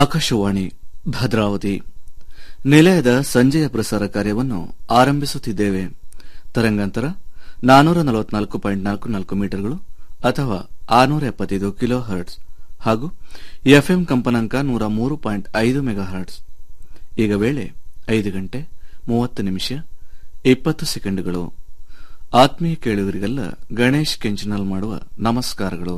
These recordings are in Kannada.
ಆಕಾಶವಾಣಿ ಭದ್ರಾವತಿ ನಿಲಯದ ಸಂಜೆಯ ಪ್ರಸಾರ ಕಾರ್ಯವನ್ನು ಆರಂಭಿಸುತ್ತಿದ್ದೇವೆ ತರಂಗಾಂತರ ನಾನೂರ ನಲವತ್ನಾಲ್ಕು ಪಾಯಿಂಟ್ ನಾಲ್ಕು ನಾಲ್ಕು ಮೀಟರ್ಗಳು ಅಥವಾ ಆರುನೂರ ಎಪ್ಪತ್ತೈದು ಕಿಲೋ ಹರ್ಟ್ಸ್ ಹಾಗೂ ಎಫ್ಎಂ ಕಂಪನಾಂಕ ನೂರ ಮೂರು ಪಾಯಿಂಟ್ ಐದು ಮೆಗಾ ಹರ್ಟ್ಸ್ ಈಗ ವೇಳೆ ಐದು ಗಂಟೆ ಮೂವತ್ತು ನಿಮಿಷ ಇಪ್ಪತ್ತು ಸೆಕೆಂಡುಗಳು ಆತ್ಮೀಯ ಕೇಳುಗರಿಗೆಲ್ಲ ಗಣೇಶ್ ಕೆಂಚನಲ್ ಮಾಡುವ ನಮಸ್ಕಾರಗಳು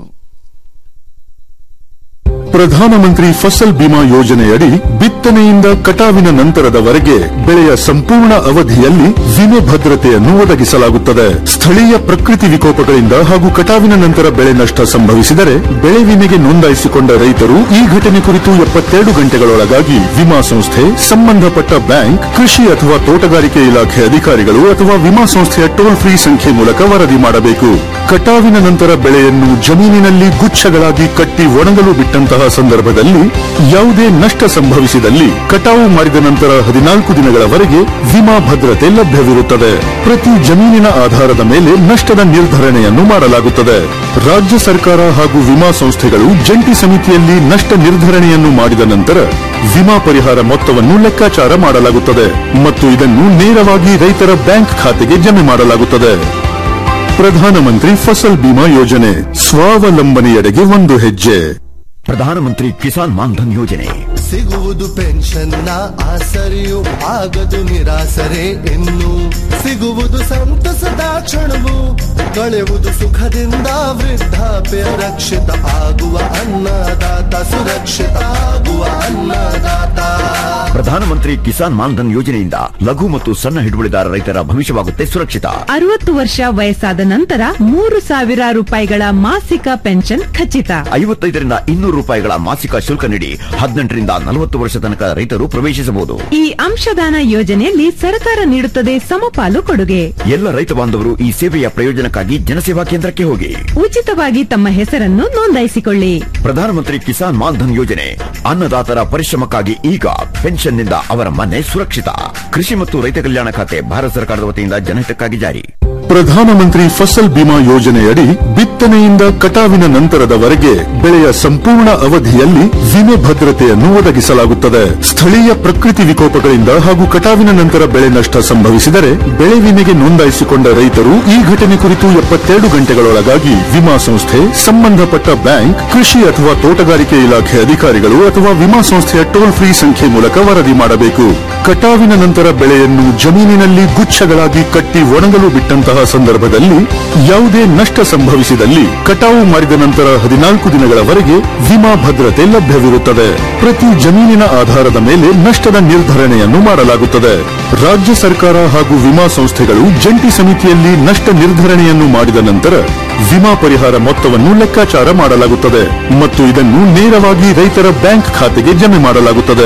ಪ್ರಧಾನಮಂತ್ರಿ ಫಸಲ್ ಬಿಮಾ ಯೋಜನೆಯಡಿ ಬಿತ್ತನೆಯಿಂದ ಕಟಾವಿನ ನಂತರದವರೆಗೆ ಬೆಳೆಯ ಸಂಪೂರ್ಣ ಅವಧಿಯಲ್ಲಿ ವಿಮೆ ಭದ್ರತೆಯನ್ನು ಒದಗಿಸಲಾಗುತ್ತದೆ ಸ್ಥಳೀಯ ಪ್ರಕೃತಿ ವಿಕೋಪಗಳಿಂದ ಹಾಗೂ ಕಟಾವಿನ ನಂತರ ಬೆಳೆ ನಷ್ಟ ಸಂಭವಿಸಿದರೆ ಬೆಳೆ ವಿಮೆಗೆ ನೋಂದಾಯಿಸಿಕೊಂಡ ರೈತರು ಈ ಘಟನೆ ಕುರಿತು ಎಪ್ಪತ್ತೆರಡು ಗಂಟೆಗಳೊಳಗಾಗಿ ವಿಮಾ ಸಂಸ್ಥೆ ಸಂಬಂಧಪಟ್ಟ ಬ್ಯಾಂಕ್ ಕೃಷಿ ಅಥವಾ ತೋಟಗಾರಿಕೆ ಇಲಾಖೆ ಅಧಿಕಾರಿಗಳು ಅಥವಾ ವಿಮಾ ಸಂಸ್ಥೆಯ ಟೋಲ್ ಫ್ರೀ ಸಂಖ್ಯೆ ಮೂಲಕ ವರದಿ ಮಾಡಬೇಕು ಕಟಾವಿನ ನಂತರ ಬೆಳೆಯನ್ನು ಜಮೀನಿನಲ್ಲಿ ಗುಚ್ಛಗಳಾಗಿ ಕಟ್ಟಿ ಒಣಗಲು ಬಿಟ್ಟಂತಹ ಸಂದರ್ಭದಲ್ಲಿ ಯಾವುದೇ ನಷ್ಟ ಸಂಭವಿಸಿದಲ್ಲಿ ಕಟಾವು ಮಾಡಿದ ನಂತರ ಹದಿನಾಲ್ಕು ದಿನಗಳವರೆಗೆ ವಿಮಾ ಭದ್ರತೆ ಲಭ್ಯವಿರುತ್ತದೆ ಪ್ರತಿ ಜಮೀನಿನ ಆಧಾರದ ಮೇಲೆ ನಷ್ಟದ ನಿರ್ಧರಣೆಯನ್ನು ಮಾಡಲಾಗುತ್ತದೆ ರಾಜ್ಯ ಸರ್ಕಾರ ಹಾಗೂ ವಿಮಾ ಸಂಸ್ಥೆಗಳು ಜಂಟಿ ಸಮಿತಿಯಲ್ಲಿ ನಷ್ಟ ನಿರ್ಧರಣೆಯನ್ನು ಮಾಡಿದ ನಂತರ ವಿಮಾ ಪರಿಹಾರ ಮೊತ್ತವನ್ನು ಲೆಕ್ಕಾಚಾರ ಮಾಡಲಾಗುತ್ತದೆ ಮತ್ತು ಇದನ್ನು ನೇರವಾಗಿ ರೈತರ ಬ್ಯಾಂಕ್ ಖಾತೆಗೆ ಜಮೆ ಮಾಡಲಾಗುತ್ತದೆ ಪ್ರಧಾನಮಂತ್ರಿ ಫಸಲ್ ಬಿಮಾ ಯೋಜನೆ ಸ್ವಾವಲಂಬನೆಯೆಡೆಗೆ ಒಂದು ಹೆಜ್ಜೆ ಪ್ರಧಾನಮಂತ್ರಿ ಕಿಸಾನ್ ಮಾನ್ಧನ್ ಯೋಜನೆ ಸಿಗುವುದು ಪೆನ್ಷನ್ನ ಆಸರೆಯು ಆಗದು ನಿರಾಸರೆ ಇನ್ನು ಸಿಗುವುದು ಸಂತಸದ ಕ್ಷಣವು ಕಳೆವುದು ಸುಖದಿಂದ ವೃದ್ಧಾಪ್ಯ ರಕ್ಷಿತ ಆಗುವ ಅನ್ನದಾತ ಸುರಕ್ಷಿತ ಆಗುವ ಅನ್ನದಾತ ಪ್ರಧಾನಮಂತ್ರಿ ಕಿಸಾನ್ ಮಾನ್ಧನ್ ಯೋಜನೆಯಿಂದ ಲಘು ಮತ್ತು ಸಣ್ಣ ಹಿಡುವಳಿದಾರ ರೈತರ ಭವಿಷ್ಯವಾಗುತ್ತೆ ಸುರಕ್ಷಿತ ಅರವತ್ತು ವರ್ಷ ವಯಸ್ಸಾದ ನಂತರ ಮೂರು ಸಾವಿರ ರೂಪಾಯಿಗಳ ಮಾಸಿಕ ಪೆನ್ಷನ್ ಖಚಿತ ಐವತ್ತೈದರಿಂದ ಇನ್ನೂರು ರೂಪಾಯಿಗಳ ಮಾಸಿಕ ಶುಲ್ಕ ನೀಡಿ ಹದಿನೆಂಟರಿಂದ ನಲವತ್ತು ವರ್ಷ ತನಕ ರೈತರು ಪ್ರವೇಶಿಸಬಹುದು ಈ ಅಂಶದಾನ ಯೋಜನೆಯಲ್ಲಿ ಸರ್ಕಾರ ನೀಡುತ್ತದೆ ಸಮಪಾಲು ಕೊಡುಗೆ ಎಲ್ಲ ರೈತ ಬಾಂಧವರು ಈ ಸೇವೆಯ ಪ್ರಯೋಜನಕ್ಕಾಗಿ ಜನಸೇವಾ ಕೇಂದ್ರಕ್ಕೆ ಹೋಗಿ ಉಚಿತವಾಗಿ ತಮ್ಮ ಹೆಸರನ್ನು ನೋಂದಾಯಿಸಿಕೊಳ್ಳಿ ಪ್ರಧಾನಮಂತ್ರಿ ಕಿಸಾನ್ ಮಾನ್ಧನ್ ಯೋಜನೆ ಅನ್ನದಾತರ ಪರಿಶ್ರಮಕ್ಕಾಗಿ ಈಗ ಪೆನ್ಷನ್ನಿಂದ ಅವರ ಮನೆ ಸುರಕ್ಷಿತ ಕೃಷಿ ಮತ್ತು ರೈತ ಕಲ್ಯಾಣ ಖಾತೆ ಭಾರತ ಸರ್ಕಾರದ ವತಿಯಿಂದ ಜನಹಿತಕ್ಕಾಗಿ ಜಾರಿ ಪ್ರಧಾನಮಂತ್ರಿ ಫಸಲ್ ಬಿಮಾ ಯೋಜನೆಯಡಿ ಬಿತ್ತನೆಯಿಂದ ಕಟಾವಿನ ನಂತರದವರೆಗೆ ಬೆಳೆಯ ಸಂಪೂರ್ಣ ಅವಧಿಯಲ್ಲಿ ವಿಮೆ ಭದ್ರತೆಯನ್ನು ಒದಗಿಸಲಾಗುತ್ತದೆ ಸ್ಥಳೀಯ ಪ್ರಕೃತಿ ವಿಕೋಪಗಳಿಂದ ಹಾಗೂ ಕಟಾವಿನ ನಂತರ ಬೆಳೆ ನಷ್ಟ ಸಂಭವಿಸಿದರೆ ಬೆಳೆ ವಿಮೆಗೆ ನೋಂದಾಯಿಸಿಕೊಂಡ ರೈತರು ಈ ಘಟನೆ ಕುರಿತು ಎಪ್ಪತ್ತೆರಡು ಗಂಟೆಗಳೊಳಗಾಗಿ ವಿಮಾ ಸಂಸ್ಥೆ ಸಂಬಂಧಪಟ್ಟ ಬ್ಯಾಂಕ್ ಕೃಷಿ ಅಥವಾ ತೋಟಗಾರಿಕೆ ಇಲಾಖೆ ಅಧಿಕಾರಿಗಳು ಅಥವಾ ವಿಮಾ ಸಂಸ್ಥೆಯ ಟೋಲ್ ಫ್ರೀ ಸಂಖ್ಯೆ ಮೂಲಕ ವರದಿ ಮಾಡಬೇಕು ಕಟಾವಿನ ನಂತರ ಬೆಳೆಯನ್ನು ಜಮೀನಿನಲ್ಲಿ ಗುಚ್ಛಗಳಾಗಿ ಕಟ್ಟಿ ಒಣಗಲು ಬಿಟ್ಟಂತಹ ಸಂದರ್ಭದಲ್ಲಿ ಯಾವುದೇ ನಷ್ಟ ಸಂಭವಿಸಿದಲ್ಲಿ ಕಟಾವು ಮಾಡಿದ ನಂತರ ಹದಿನಾಲ್ಕು ದಿನಗಳವರೆಗೆ ವಿಮಾ ಭದ್ರತೆ ಲಭ್ಯವಿರುತ್ತದೆ ಪ್ರತಿ ಜಮೀನಿನ ಆಧಾರದ ಮೇಲೆ ನಷ್ಟದ ನಿರ್ಧರಣೆಯನ್ನು ಮಾಡಲಾಗುತ್ತದೆ ರಾಜ್ಯ ಸರ್ಕಾರ ಹಾಗೂ ವಿಮಾ ಸಂಸ್ಥೆಗಳು ಜಂಟಿ ಸಮಿತಿಯಲ್ಲಿ ನಷ್ಟ ನಿರ್ಧರಣೆಯನ್ನು ಮಾಡಿದ ನಂತರ ವಿಮಾ ಪರಿಹಾರ ಮೊತ್ತವನ್ನು ಲೆಕ್ಕಾಚಾರ ಮಾಡಲಾಗುತ್ತದೆ ಮತ್ತು ಇದನ್ನು ನೇರವಾಗಿ ರೈತರ ಬ್ಯಾಂಕ್ ಖಾತೆಗೆ ಜಮೆ ಮಾಡಲಾಗುತ್ತದೆ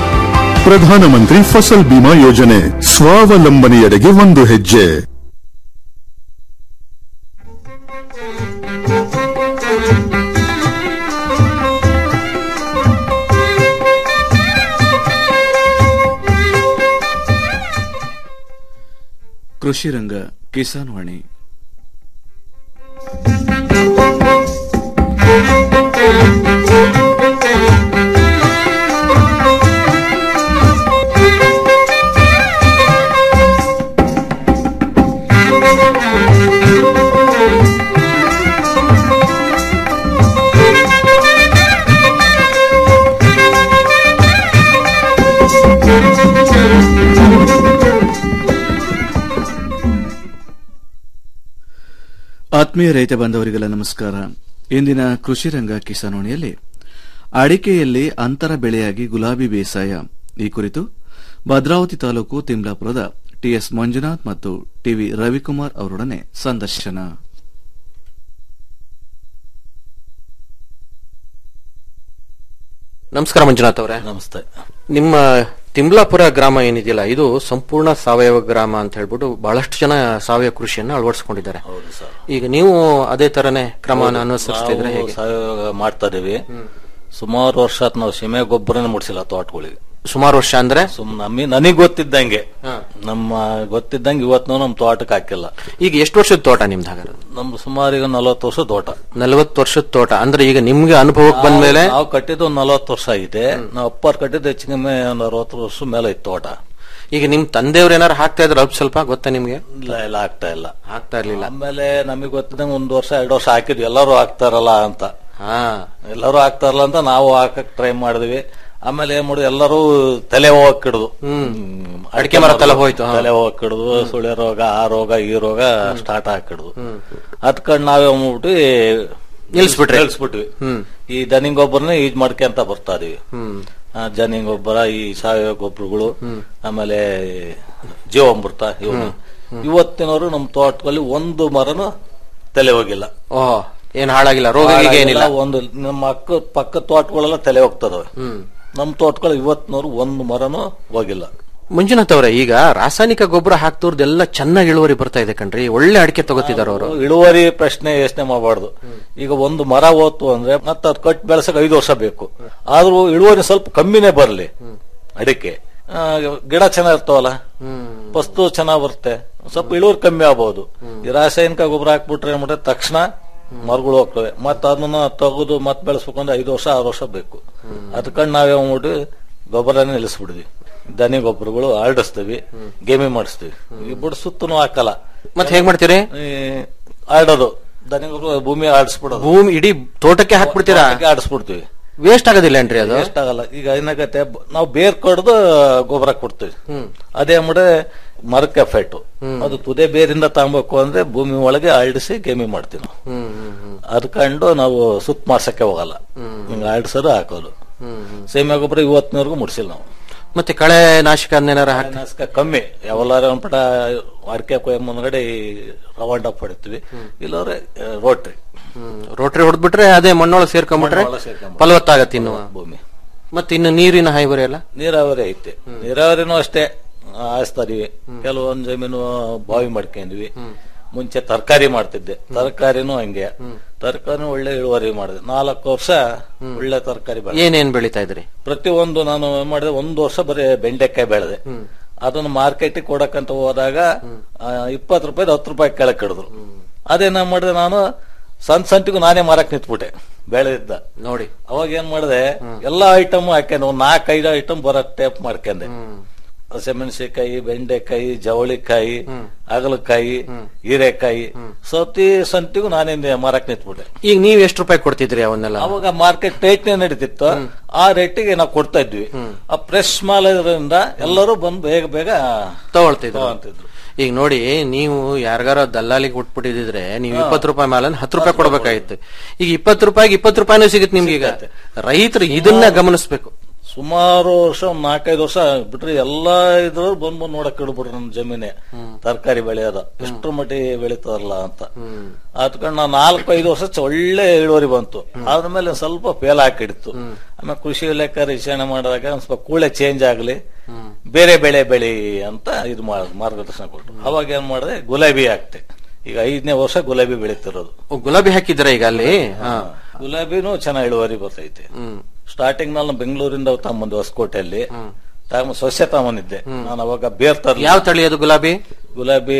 ಪ್ರಧಾನಮಂತ್ರಿ ಫಸಲ್ ಬಿಮಾ ಯೋಜನೆ ಸ್ವಾವಲಂಬನೆಯೆಡೆಗೆ ಒಂದು ಹೆಜ್ಜೆ ಕೃಷಿ ರಂಗ ಕಿಸಾನ್ ವಾಣಿ ಆತ್ಮೀಯ ರೈತ ಬಾಂಧವರಿಗೆಲ್ಲ ನಮಸ್ಕಾರ ಇಂದಿನ ಕೃಷಿ ರಂಗ ಕಿಸಾನೋಣಿಯಲ್ಲಿ ಅಡಿಕೆಯಲ್ಲಿ ಅಂತರ ಬೆಳೆಯಾಗಿ ಗುಲಾಬಿ ಬೇಸಾಯ ಈ ಕುರಿತು ಭದ್ರಾವತಿ ತಾಲೂಕು ತಿಮ್ಲಾಪುರದ ಟಿಎಸ್ ಮಂಜುನಾಥ್ ಮತ್ತು ಟಿವಿ ರವಿಕುಮಾರ್ ಅವರೊಡನೆ ಸಂದರ್ಶನ ನಮಸ್ಕಾರ ಮಂಜುನಾಥ್ ಅವರೇ ನಮಸ್ತೆ ನಿಮ್ಮ ತಿಮ್ಲಾಪುರ ಗ್ರಾಮ ಏನಿದೆಯಲ್ಲ ಇದು ಸಂಪೂರ್ಣ ಸಾವಯವ ಗ್ರಾಮ ಅಂತ ಹೇಳ್ಬಿಟ್ಟು ಬಹಳಷ್ಟು ಜನ ಸಾವಯವ ಕೃಷಿಯನ್ನ ಅಳವಡಿಸಿಕೊಂಡಿದ್ದಾರೆ ಹೌದು ಸರ್ ಈಗ ನೀವು ಅದೇ ತರನೇ ಕ್ರಮವನ್ನು ಅನುಸರಿಸ್ತಾ ಇದ್ರೆ ನಾವು ಹೇಗೆ ಸಾವಯವ ಮಾಡ್ತಾ ಇದೀವಿ ಸುಮಾರು ವರ್ಷ ಆತ್ ನಾವು ಸೀಮೆ ಗೊಬ್ಬರನ ಮುಡ್ಸಿಲ್ಲ ತೋಟಗಳಿಗೆ ಸುಮಾರು ವರ್ಷ ಅಂದ್ರೆ ಸುಮ್ ನಮ್ಮಿ ನನಗ್ ಗೊತ್ತಿದ್ದಂಗೆ ನಮ್ಮ ಗೊತ್ತಿದ್ದಂಗೆ ಇವತ್ತು ನಮ್ ತೋಟಕ್ಕೆ ಹಾಕಿಲ್ಲ ಈಗ ಎಷ್ಟು ವರ್ಷದ ತೋಟ ನಿಮ್ದು ಹಾಗಾದ್ರೆ ನಮ್ದು ಸುಮಾರು ಈಗ ನಲವತ್ತು ವರ್ಷ ತೋಟ ನಲವತ್ತು ವರ್ಷದ ತೋಟ ಅಂದ್ರೆ ಈಗ ನಿಮ್ಗೆ ಅನುಭವಕ್ಕೆ ಬಂದ್ಮೇಲೆ ನಾವು ಕಟ್ಟಿದ್ದು ಒಂದು ನಲವತ್ತು ವರ್ಷ ಆಗಿದೆ ನಾವು ಅಪ್ಪಾರ್ ಕಟ್ಟಿದ್ದು ಹೆಚ್ಚು ಕಮ್ಮಿ ಒಂದು ಅರವತ್ತು ವರ್ಷ ಮೇಲೆ ಐತೆ ತೋಟ ಈಗ ನಿಮ್ ತಂದೆಯವ್ರು ಏನಾರು ಹಾಕ್ತಾ ಇದ್ರು ಅಲ್ಪ ಸ್ವಲ್ಪ ಗೊತ್ತಾ ನಿಮ್ಗೆ ಇಲ್ಲ ಇಲ್ಲ ಆಗ್ತಾ ಇಲ್ಲ ಹಾಕ್ತಾ ಇರ್ಲಿಲ್ಲ ಆಮೇಲೆ ನಮಗೆ ಗೊತ್ತಿದ್ದಂಗೆ ಒಂದ್ ವರ್ಷ ಎರಡು ವರ್ಷ ಹಾಕಿದ್ವಿ ಎಲ್ಲರೂ ಹಾಕ್ತಾರಲ್ಲ ಅಂತ ಹಾ ಎಲ್ಲರೂ ಹಾಕ್ತಾರಲ್ಲ ಅಂತ ನಾವು ಹಾಕಕ್ ಟ್ರೈ ಮಾಡಿದ್ವಿ ಆಮೇಲೆ ಏನ್ ಮಾಡುದು ಎಲ್ಲರೂ ತಲೆ ಹೋಗಕ್ ಹಿಡಿದು ಅಡಿಕೆ ಮರ ತಲೆ ಹೋಯ್ತು, ಹಾ. ತಲೆ ಹೋಗಕ್ ಹಿಡಿದು ಸುಳೆ ರೋಗ ಆ ರೋಗ ಈ ರೋಗ ಸ್ಟಾರ್ಟ್ ಹಾಕಿಡ್ದು ಅದ್ಕಂಡ್ ನಾವೇ ಮಾಡ್ಬಿಟ್ಟು ನಿಲ್ಸ್ಬಿಟ್ರಿ? ನಿಲ್ಸ್ಬಿಟ್ವಿ ಈ ದನಿ ಗೊಬ್ಬರನೇ ಯೂಸ್ ಮಾಡ್ಕೊಂತ ಬರ್ತಾ ಇದೀವಿ ಆ, ಜನಿ ಗೊಬ್ಬರ ಈ ಸಾವಯವ ಗೊಬ್ಬರಗಳು ಆಮೇಲೆ ಜೀವಾಮೃತ ಇವು ಇವತ್ತಿನವರು ನಮ್ಮ ತೋಟದಲ್ಲಿ ಒಂದು ಮರನು ತಲೆ ಹೋಗಿಲ್ಲ ಓಹ್ ಏನ್ ಹಾಳಾಗಿಲ್ಲ ರೋಗ ಗೀಗ ಏನಿಲ್ಲ ಒಂದು ನಮ್ಮ ಅಕ್ಕ ಪಕ್ಕ ತೋಟಗಳೆಲ್ಲ ತಲೆ ಹೋಗ್ತದವೆ ನಮ್ಮ ತೋಟಗಳು ಇವತ್ತಿನವ್ರು ಒಂದು ಮರನು ಹೋಗಿಲ್ಲ ಮಂಜುನಾಥ್ ಅವ್ರೆ ಈಗ ರಾಸಾಯನಿಕ ಗೊಬ್ಬರ ಹಾಕ್ತವ್ರದ್ದೆಲ್ಲ ಚೆನ್ನಾಗಿ ಇಳುವರಿ ಬರ್ತಾ ಇದೆ ಕಣ್ರಿ ಒಳ್ಳೆ ಅಡಿಕೆ ತಗೋತಿದಾರ ಅವರು ಇಳುವರಿ ಪ್ರಶ್ನೆ ಯೋಚನೆ ಮಾಡಬಾರ್ದು ಈಗ ಒಂದು ಮರ ಹೋತು ಅಂದ್ರೆ ಮತ್ತೆ ಅದ್ ಕಟ್ ಬೆಳೆಸಕ್ ಐದು ವರ್ಷ ಬೇಕು ಆದ್ರೂ ಇಳುವರಿ ಸ್ವಲ್ಪ ಕಮ್ಮಿನೇ ಬರ್ಲಿ ಅಡಿಕೆ ಆ, ಗಿಡ ಚೆನ್ನಾಗಿರ್ತಾವಲ್ಲ ವಸ್ತು ಚೆನ್ನಾಗ್ ಬರುತ್ತೆ ಸ್ವಲ್ಪ ಇಳುವರಿ ಕಮ್ಮಿ ಆಗ್ಬಹುದು ಈ ರಾಸಾಯನಿಕ ಗೊಬ್ಬರ ಹಾಕ್ಬಿಟ್ರೆ ಏನ್ಬಿಟ್ರೆ ತಕ್ಷಣ ಮರಗಳು ಹೋಗ್ತವೆ ಮತ್ತ ಅದನ್ನ ತೆಗೆದು ಮತ್ ಬೆಳೆಸ್ಬೇಕು ಅಂದ್ರೆ ಐದು ವರ್ಷ ಆರು ವರ್ಷ ಬೇಕು ಅದಕ್ಕಂಡ್ ನಾವೇ ಮಾಡ್ಬಿಟ್ಟು ಗೊಬ್ಬರನೇ ನಿಲ್ಲಿಸ್ಬಿಡ್ವಿ ದನಿ ಗೊಬ್ಬರಗಳು ಹರಡಿಸ್ತೀವಿ ಗೇಮಿ ಮಾಡಿಸ್ತೀವಿ ಈ ಬುಡ ಸುತ್ತನೂ ಹಾಕಲ್ಲ ಮತ್ತೆ ಹೇಗ್ ಮಾಡ್ತೀರಿ ಈ ಆಡೋದು ದನಿ ಗೊಬ್ಬರ ಭೂಮಿ ಆಡಿಸ್ಬಿಡೋದು ಭೂಮಿ ಇಡೀ ತೋಟಕ್ಕೆ ಹಾಕ್ಬಿಡ್ತೀರಾ ಆಡಿಸ್ಬಿಡ್ತೀವಿ ವೇಸ್ಟ್ ಆಗೋದಿಲ್ಲ ಏನ್ರಿ ಅದು ವೇಸ್ಟ್ ಆಗಲ್ಲ ಈಗ ಏನಾಗತ್ತೆ ಬ- ನಾವು ಬೇರ್ ಕಡ್ದು ಗೊಬ್ಬರ ಕೊಡ್ತೀವಿ ಅದೇ ಮುಡೆ ಮರಕ್ಕೆ ಎಫೆಕ್ಟ್ ಅದು ತುದೆ ಬೇರಿಂದ ತಗೊಬೇಕು ಅಂದ್ರೆ ಭೂಮಿ ಒಳಗೆ ಆಡಿಸಿ ಗೇಮಿ ಮಾಡ್ತೀವಿ ನಾವು ಅದ್ ಕಂಡು ನಾವು ಸುತ್ತ ಮಾಡ್ಸಕ್ಕೆ ಹೋಗಲ್ಲ ಹಿಂಗ ಆಡಿಸೋದು ಹಾಕೋದು ಸೇಮೆ ಗೊಬ್ಬರ ಇವತ್ತಿನವರೆಗೂ ಮುಡ್ಸಿಲ್ಲ ನಾವು ಮತ್ತೆ ಕಳೆ ನಾಶಕ ಅದನ್ನೇನಾರ ಹಾಕಿ ನಾಶಕ ಕಮ್ಮಿ ಯಾವಲ್ಲಾರ ಒಂದ್ ಪಟ ಅಡಿಕೆ ಕೊಯ್ಯ ಮುಂದ್ಗಡೆ ಈ ರವಾಂಡ ಹೊಡಿತೀವಿ ಇಲ್ಲವ್ರೆ ರೋಟ್ರಿ ರೋಟ್ರಿ ಹೊಡೆದ್ಬಿಟ್ರೆ ಅದೇ ಮಣ್ಣೊಳಗೆ ಸೇರ್ಕೊಂಡ್ಬಿಟ್ರೆ ಮಣ್ಣೊಳಗೆ ಸೇರ್ಕೊಂಡ್ಬಿಟ್ರೆ. ಫಲವತ್ತಾಗತ್ತೆ ಇನ್ನು ಭೂಮಿ ಮತ್ತೆ ಇನ್ನು ನೀರಿನ ಹೈಬರಿ ಎಲ್ಲ ನೀರಾವರಿ ಐತೆ ನೀರಾವರಿನೂ ಅಷ್ಟೇ ಆಯಿಸ್ತಾರಿವಿ ಕೆಲವೊಂದ್ ಜಮೀನು ಬಾವಿ ಮಾಡ್ಕೊಂಡಿವಿ ಮುಂಚೆ ತರಕಾರಿ ಮಾಡ್ತಿದ್ದೆ ತರಕಾರಿನೂ ಹಂಗೆ ತರಕಾರಿ ಒಳ್ಳೆ ಇಳುವರಿ ಮಾಡಿದೆ ನಾಲ್ಕು ವರ್ಷ ಒಳ್ಳೆ ತರಕಾರಿ ಬೆಳೆ ಏನೇನ್ ಬೆಳಿತಾ ಇದ್ರಿ ಪ್ರತಿಯೊಂದು ನಾನು ಏನ್ ಮಾಡಿದೆ ಒಂದು ವರ್ಷ ಬರೀ ಬೆಂಡೆಕಾಯಿ ಬೆಳೆದೆ ಅದನ್ನ ಮಾರ್ಕೆಟಿಗೆ ಕೊಡಕ್ಕಂತ ಹೋದಾಗ ಇಪ್ಪತ್ತು ರೂಪಾಯಿ ಹತ್ತು ರೂಪಾಯಿ ಕೆಳಗೆ ಕೆಡಿದ್ರು ಅದೇನ ಮಾಡಿದೆ ನಾನು ಸಣ್ಣ ಸಂಟಿಗೂ ನಾನೇ ಮಾರಕ್ ನಿಂತ್ಬಿಟ್ಟೆ ಬೆಳೆದಿದ್ದ ನೋಡಿ ಅವಾಗ ಏನ್ ಮಾಡಿದೆ ಎಲ್ಲಾ ಐಟಮ್ ಹಾಕ್ಯಂಡೆ ಒಂದ್ ನಾಲ್ಕೈದು ಐಟಮ್ ಬರೋ ಟೇಪ್ ಮಾಡ್ಕೊಂಡೆ ಹಸಿಮೆಣಸಿಕಾಯಿ ಬೆಂಡೆಕಾಯಿ ಜವಳಿಕಾಯಿ ಅಗಲಕಾಯಿ ಹೀರೆಕಾಯಿ ಸೌತಿ ಸಂತಿಗೂ ನಾನೇ ಮಾರಕ್ ನಿಂತ್ಬಿಟ್ಟೆ ಈಗ ನೀವ್ ಎಷ್ಟು ರೂಪಾಯಿ ಕೊಡ್ತಿದ್ರಿ ಅವನ್ನೆಲ್ಲ ಅವಾಗ ಮಾರ್ಕೆಟ್ ರೇಟ್ ನಡೀತಿತ್ತು ಆ ರೇಟಿಗೆ ನಾವು ಕೊಡ್ತಾ ಇದ್ವಿ ಆ ಫ್ರೆಶ್ ಮಾಲ್ ಇರೋದ್ರಿಂದ ಎಲ್ಲರೂ ಬಂದು ಬೇಗ ಬೇಗ ತಗೊಳ್ತಿದ್ರು ತಗೊಂತಿದ್ರು ಈಗ ನೋಡಿ ನೀವು ಯಾರಿಗಾರ ದಲ್ಲಾಳಿಗೆ ಕೊಟ್ಬಿಟ್ಟಿದ್ರೆ ನೀವು ಇಪ್ಪತ್ತು ರೂಪಾಯಿ ಮಾಲ ಹತ್ತು ರೂಪಾಯಿ ಕೊಡ್ಬೇಕಾಗಿತ್ತು ಈಗ ಇಪ್ಪತ್ತು ರೂಪಾಯಿಗೆ ಇಪ್ಪತ್ತು ರೂಪಾಯಿನೂ ಸಿಗುತ್ತೆ ನಿಮ್ಗೆ ಈಗ ರೈತರು ಇದನ್ನ ಗಮನಿಸ್ಬೇಕು ಸುಮಾರು ವರ್ಷ ಒಂದ್ ನಾಲ್ಕೈದು ವರ್ಷ ಬಿಟ್ರೆ ಎಲ್ಲಾ ಇದ್ರು ಬಂದ್ ಬಂದ್ ನೋಡಕ್ ಇಡ್ಬಿಟ್ರು ನಮ್ ಜಮೀನೆ ತರಕಾರಿ ಬೆಳೆಯೋದ ಎಷ್ಟು ಮಟ್ಟಿ ಬೆಳೀತಾರಲ್ಲ ಅಂತ ಅದ್ಕೊಂಡು ನಾವು ನಾಲ್ಕು ಐದು ವರ್ಷ ಚ- ಒಳ್ಳೆ ಇಳುವರಿ ಬಂತು ಆದ್ಮೇಲೆ ಒಂದ್ ಸ್ವಲ್ಪ ಫೇಲ್ ಹಾಕಿಡ್ತು ಆಮೇಲೆ ಕೃಷಿ ಇಲಾಖೆ ರಿಸೀಣೆ ಮಾಡಿದಾಗ ಒಂದ್ ಸ್ವಲ್ಪ ಕೂಳೆ ಚೇಂಜ್ ಆಗ್ಲಿ ಬೇರೆ ಬೆಳೆ ಬೆಳಿ ಅಂತ ಇದು ಮಾಡ್- ಮಾರ್ಗದರ್ಶನ ಕೊಟ್ರು ಅವಾಗ ಏನ್ ಮಾಡಿದೆ ಗುಲಾಬಿ ಹಾಕ್ತೆ ಈಗ ಐದನೇ ವರ್ಷ ಗುಲಾಬಿ ಬೆಳೀತಿರೋದು ಓ, ಗುಲಾಬಿ ಹಾಕಿದ್ರ ಈಗ ಅಲ್ಲಿ ಹಾ. ಗುಲಾಬಿನೂ ಚೆನ್ನಾಗಿ ಇಳುವರಿ ಬರ್ತೈತೆ ಸ್ಟಾರ್ಟಿಂಗ್ ನಲ್ಲಿ ಬೆಂಗಳೂರಿಂದ ತಗೊಂಬಂದು ಹೊಸಕೋಟೆಯಲ್ಲಿ ತಗೊಂಡ್ ಸಸ್ಯ ತಗೊಂಬಂದಿದ್ದೆ ನಾನು ಅವಾಗ ಬೇರ್ ತರ್ಲಿ ಯಾವ ತಳಿ ಅದು ಗುಲಾಬಿ ಗುಲಾಬಿ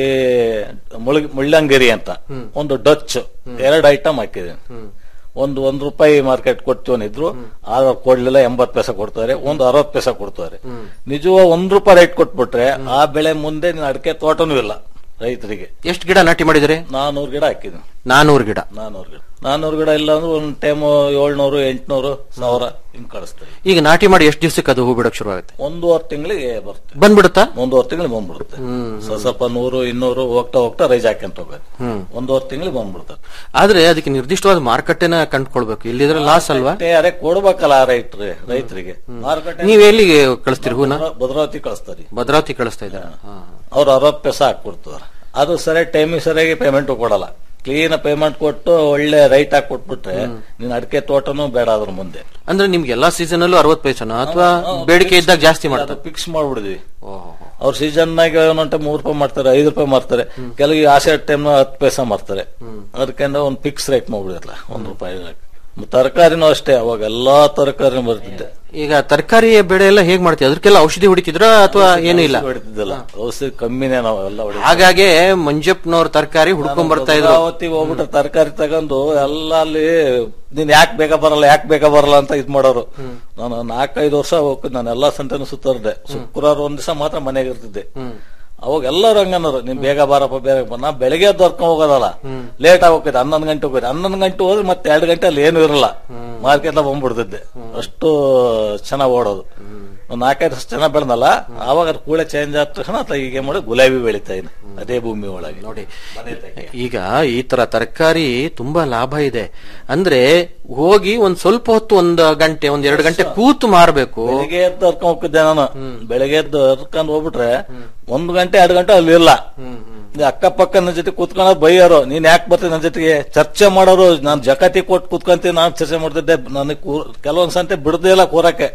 ಮುಳ್- ಮುಳ್ಳಂಗಿರಿ ಅಂತ ಒಂದು ಡಚ್ ಎರಡು ಐಟಮ್ ಹಾಕಿದೆ ಒಂದು ಒಂದ್ ರೂಪಾಯಿ ಮಾರ್ಕೆಟ್ ಕೊಡ್ತೀವನಿದ್ರು ಆದ್ರೆ ಕೊಡ್ಲಿಲ್ಲ ಎಂಬತ್ ಪೈಸೆ ಕೊಡ್ತಾರೆ ಒಂದು ಅರವತ್ ಪೈಸೆ ಕೊಡ್ತಾರೆ ನಿಜವ ಒಂದ್ ರೂಪಾಯಿ ರೇಟ್ ಕೊಟ್ಬಿಟ್ರೆ ಆ ಬೆಳೆ ಮುಂದೆ ನೀನ್ ಅಡಿಕೆ ತೋಟನೂ ಇಲ್ಲ ರೈತರಿಗೆ ಎಷ್ಟು ಗಿಡ ನಾಟಿ ಮಾಡಿದ್ರಿ ನಾನೂರು ಗಿಡ ಹಾಕಿದ್ದೀನಿ ನಾನೂರು ಗಿಡ ನಾನೂರು ಗಿಡ ನಾನೂರು ಗಿಡ ಇಲ್ಲ ಅಂದ್ರೆ ಒಂದ್ ಟೈಮ್ ಏಳ್ನೂರು ಎಂಟ್ನೂರು ಸಾವಿರ ಹಿಂಗ್ ಕಳಿಸ್ತೇವೆ ಈಗ ನಾಟಿ ಮಾಡಿ ಎಷ್ಟು ದಿವಸಕ್ಕೆ ಅದು ಹೂ ಬಿಡಕ್ ಶುರು ಆಗುತ್ತೆ ಒಂದೂವರೆ ತಿಂಗಳಿಗೆ ಬರುತ್ತೆ ಬಂದ್ಬಿಡುತ್ತಾ ಒಂದೂವರೆ ತಿಂಗಳಿಗೆ ಬಂದ್ಬಿಡುತ್ತೆ ಸ್ವಲ್ಪ ಸ್ವಲ್ಪ ನೂರು ಇನ್ನೂರು ಹೋಗ್ತಾ ಹೋಗ್ತಾ ರೈಸ್ ಹಾಕ್ಯಂತ ಹೋಗುತ್ತೆ ಒಂದೂವರೆ ತಿಂಗಳಿಗೆ ಬಂದ್ಬಿಡುತ್ತೆ ಆದ್ರೆ ಅದಕ್ಕೆ ನಿರ್ದಿಷ್ಟವಾದ ಮಾರುಕಟ್ಟೆನ ಕಂಡುಕೊಳ್ಬೇಕು ಇಲ್ಲಿದ್ರೆ ಲಾಸ್ ಅಲ್ವಾ ಮತ್ತೆ ಯಾರೇ ಕೊಡ್ಬೇಕಲ್ಲ ಆ ರೈತರು ರೈತರಿಗೆ ಮಾರುಕಟ್ಟೆ ನೀವ್ ಎಲ್ಲಿಗೆ ಕಳಿಸ್ತೀರಿ ಹೂನ ಭದ್ರಾವತಿ ಕಳಿಸ್ತಾರೆ ಭದ್ರಾವತಿ ಕಳಿಸ್ತಾ ಇದ್ದಾರೆ ಅವ್ರು ಅರವತ್ತು ಪೈಸೆ ಹಾಕ್ಬಿಡ್ತಾರೆ ಅದು ಸರಿಯಾಗಿ ಟೈಮಿಗೆ ಸರಿಯಾಗಿ ಪೇಮೆಂಟ್ ಕೊಡಲ್ಲ ಕ್ಲೀನ್ ಪೇಮೆಂಟ್ ಕೊಟ್ಟು ಒಳ್ಳೆ ರೈಟ್ ಹಾಕಿ ಕೊಟ್ಬಿಟ್ರೆ ನೀನ್ ಅಡಿಕೆ ತೋಟನೂ ಬೇಡ ಅದ್ರ ಮುಂದೆ ಅಂದ್ರೆ ನಿಮ್ಗೆ ಎಲ್ಲಾ ಸೀಸನ್ ಅಲ್ಲೂ ಅರವತ್ ಪೈಸನ ಅಥವಾ ಬೇಡಿಕೆ ಇದ್ದಾಗ ಜಾಸ್ತಿ ಮಾಡ್ತಾರೆ ಫಿಕ್ಸ್ ಮಾಡ್ಬಿಡಿದ್ವಿ ಅವ್ರ ಸೀಸನ್ ನಾಗ ಒಂದೊಂಟೆ ಮೂರ್ ರೂಪಾಯಿ ಮಾಡ್ತಾರೆ ಐದು ರೂಪಾಯಿ ಮಾಡ್ತಾರೆ ಕೆಲವು ಆಸೆ ಟೈಮ್ ಹತ್ತು ಪೈಸೆ ಮಾಡ್ತಾರೆ ಅದಕ್ಕೆ ಒಂದ್ ಫಿಕ್ಸ್ ರೇಟ್ ಮಾಡ್ಬಿಡಿರಲ್ಲ ಒಂದ್ ರೂಪಾಯಿ ತರಕಾರಿನೂ ಅಷ್ಟೇ ಅವಾಗ ಎಲ್ಲಾ ತರಕಾರಿನೂ ಬರ್ತಿದ್ದೆ ಈಗ ತರಕಾರಿ ಬೆಳೆ ಎಲ್ಲ ಹೇಗ್ ಮಾಡ್ತೀವಿ ಅದಕ್ಕೆಲ್ಲ ಔಷಧಿ ಹೊಡಿತಿದ್ರ ಅಥವಾ ಏನೂ ಇಲ್ಲ ಹೊಡಿತಿದ್ದಿಲ್ಲ ಔಷಧಿ ಕಮ್ಮಿನೇ ನಾವು ಎಲ್ಲ ಹೊಡಿ ಹಾಗಾಗಿ ಮಂಜಪ್ಪನವ್ರ ತರಕಾರಿ ಹುಡ್ಕೊಂಡ್ ಬರ್ತಾ ಇದ್ರು ಭದ್ರಾವತಿ ಹೋಗ್ಬಿಟ್ರೆ ತರಕಾರಿ ತಗೊಂಡು ಎಲ್ಲ ಅಲ್ಲಿ ನೀನ್ ಯಾಕೆ ಬೇಗ ಬರಲ್ಲ ಯಾಕೆ ಬೇಗ ಬರಲ್ಲ ಅಂತ ಇದ್ ಮಾಡೋರು ನಾನು ನಾಲ್ಕೈದು ವರ್ಷ ಹೋಗ್ತಿದ್ದೆ ನಾನು ಎಲ್ಲಾ ಸಂತೆನೂ ಸುತ್ತರ್ದೆ ಶುಕ್ರವಾರ ಒಂದ್ ದಿವಸ ಮಾತ್ರ ಮನೆಗೆ ಇರ್ತಿದ್ದೆ ಅವಾಗ ಎಲ್ಲರೂ ಹಂಗನ್ನೋರು ನೀನ್ ಬೇಗ ಬಾರಪ್ಪ ಬೇಗ ಬಾ ನಾ ಬೆಳಗ್ಗೆ ಎದ್ದು ಹೊರ್ಕೊಂಡ್ ಹೋಗೋದಲ್ಲ ಲೇಟ್ ಆಗಿ ಹೋಗ್ತಿದ್ದೆ ಹನ್ನೊಂದು ಗಂಟೆ ಹೋಗಿದ್ದೆ ಹನ್ನೊಂದು ಗಂಟೆ ಹೋದ್ರೆ ಮತ್ತೆ ಎರಡು ಗಂಟೆ ಅಲ್ಲಿ ಏನು ಇರಲ್ಲ ಮಾರ್ಕೆಟ್ ಬಂದ್ಬಿಡ್ತಿದ್ದೆ ಅಷ್ಟು ಚೆನ್ನಾಗ್ ಓಡೋದು ಒಂದ್ ನಾಲ್ಕೈದು ವರ್ಷ ಚೆನ್ನಾಗ್ ಬೆಳೆದಲ್ಲ ಆವಾಗ ಅದು ಕೂಳೆ ಚೇಂಜ್ ಆದ ತಕ್ಷಣ ಆತ ಈಗ ಏನ್ ಮಾಡಿ ಗುಲಾಬಿ ಬೆಳಿತಾ ಇದ್ದೆ ಅದೇ ಭೂಮಿ ಒಳಗೆ ನೋಡಿ ಈಗ ಈ ತರ ತರಕಾರಿ ತುಂಬಾ ಲಾಭ ಇದೆ ಅಂದ್ರೆ ಹೋಗಿ ಒಂದ್ ಸ್ವಲ್ಪ ಹೊತ್ತು ಒಂದ್ ಗಂಟೆ ಒಂದ್ ಎರಡು ಗಂಟೆ ಕೂತು ಮಾರ್ಬೇಕು ಬೆಳಿಗ್ಗೆ ಎದ್ದು ಹರ್ಕೊಂಡ್ ಹೋಗ್ತಿದ್ದೆ ನಾನು ಬೆಳಿಗ್ಗೆ ಎದ್ದು ಹರ್ಕೊಂಡ್ ಹೋಗ್ಬಿಟ್ರೆ ಒಂದ್ ಗಂಟೆ ಎರಡು ಗಂಟೆ ಅಲ್ಲಿ ಇಲ್ಲ ಅಕ್ಕಪಕ್ಕ ನನ್ನ ಜೊತೆ ಕೂತ್ಕೊಳ್ಳೋದು ಬೈಯೋರು ನೀನ್ ಯಾಕೆ ಬರ್ತೀನಿ ನನ್ನ ಜೊತೆಗೆ ಚರ್ಚೆ ಮಾಡೋರು ನಾನ್ ಜಕಾತಿ ಕೊಟ್ಟು ಕೂತ್ಕೊಂತೀನಿ ನಾನು ಚರ್ಚೆ ಮಾಡ್ತಿದ್ದೆ ನನಗೆ ಕೆಲವೊಂದ್ ಸಂತೆ ಬಿಡದೇ ಇಲ್ಲ ಕೂರಕ್ಕೆ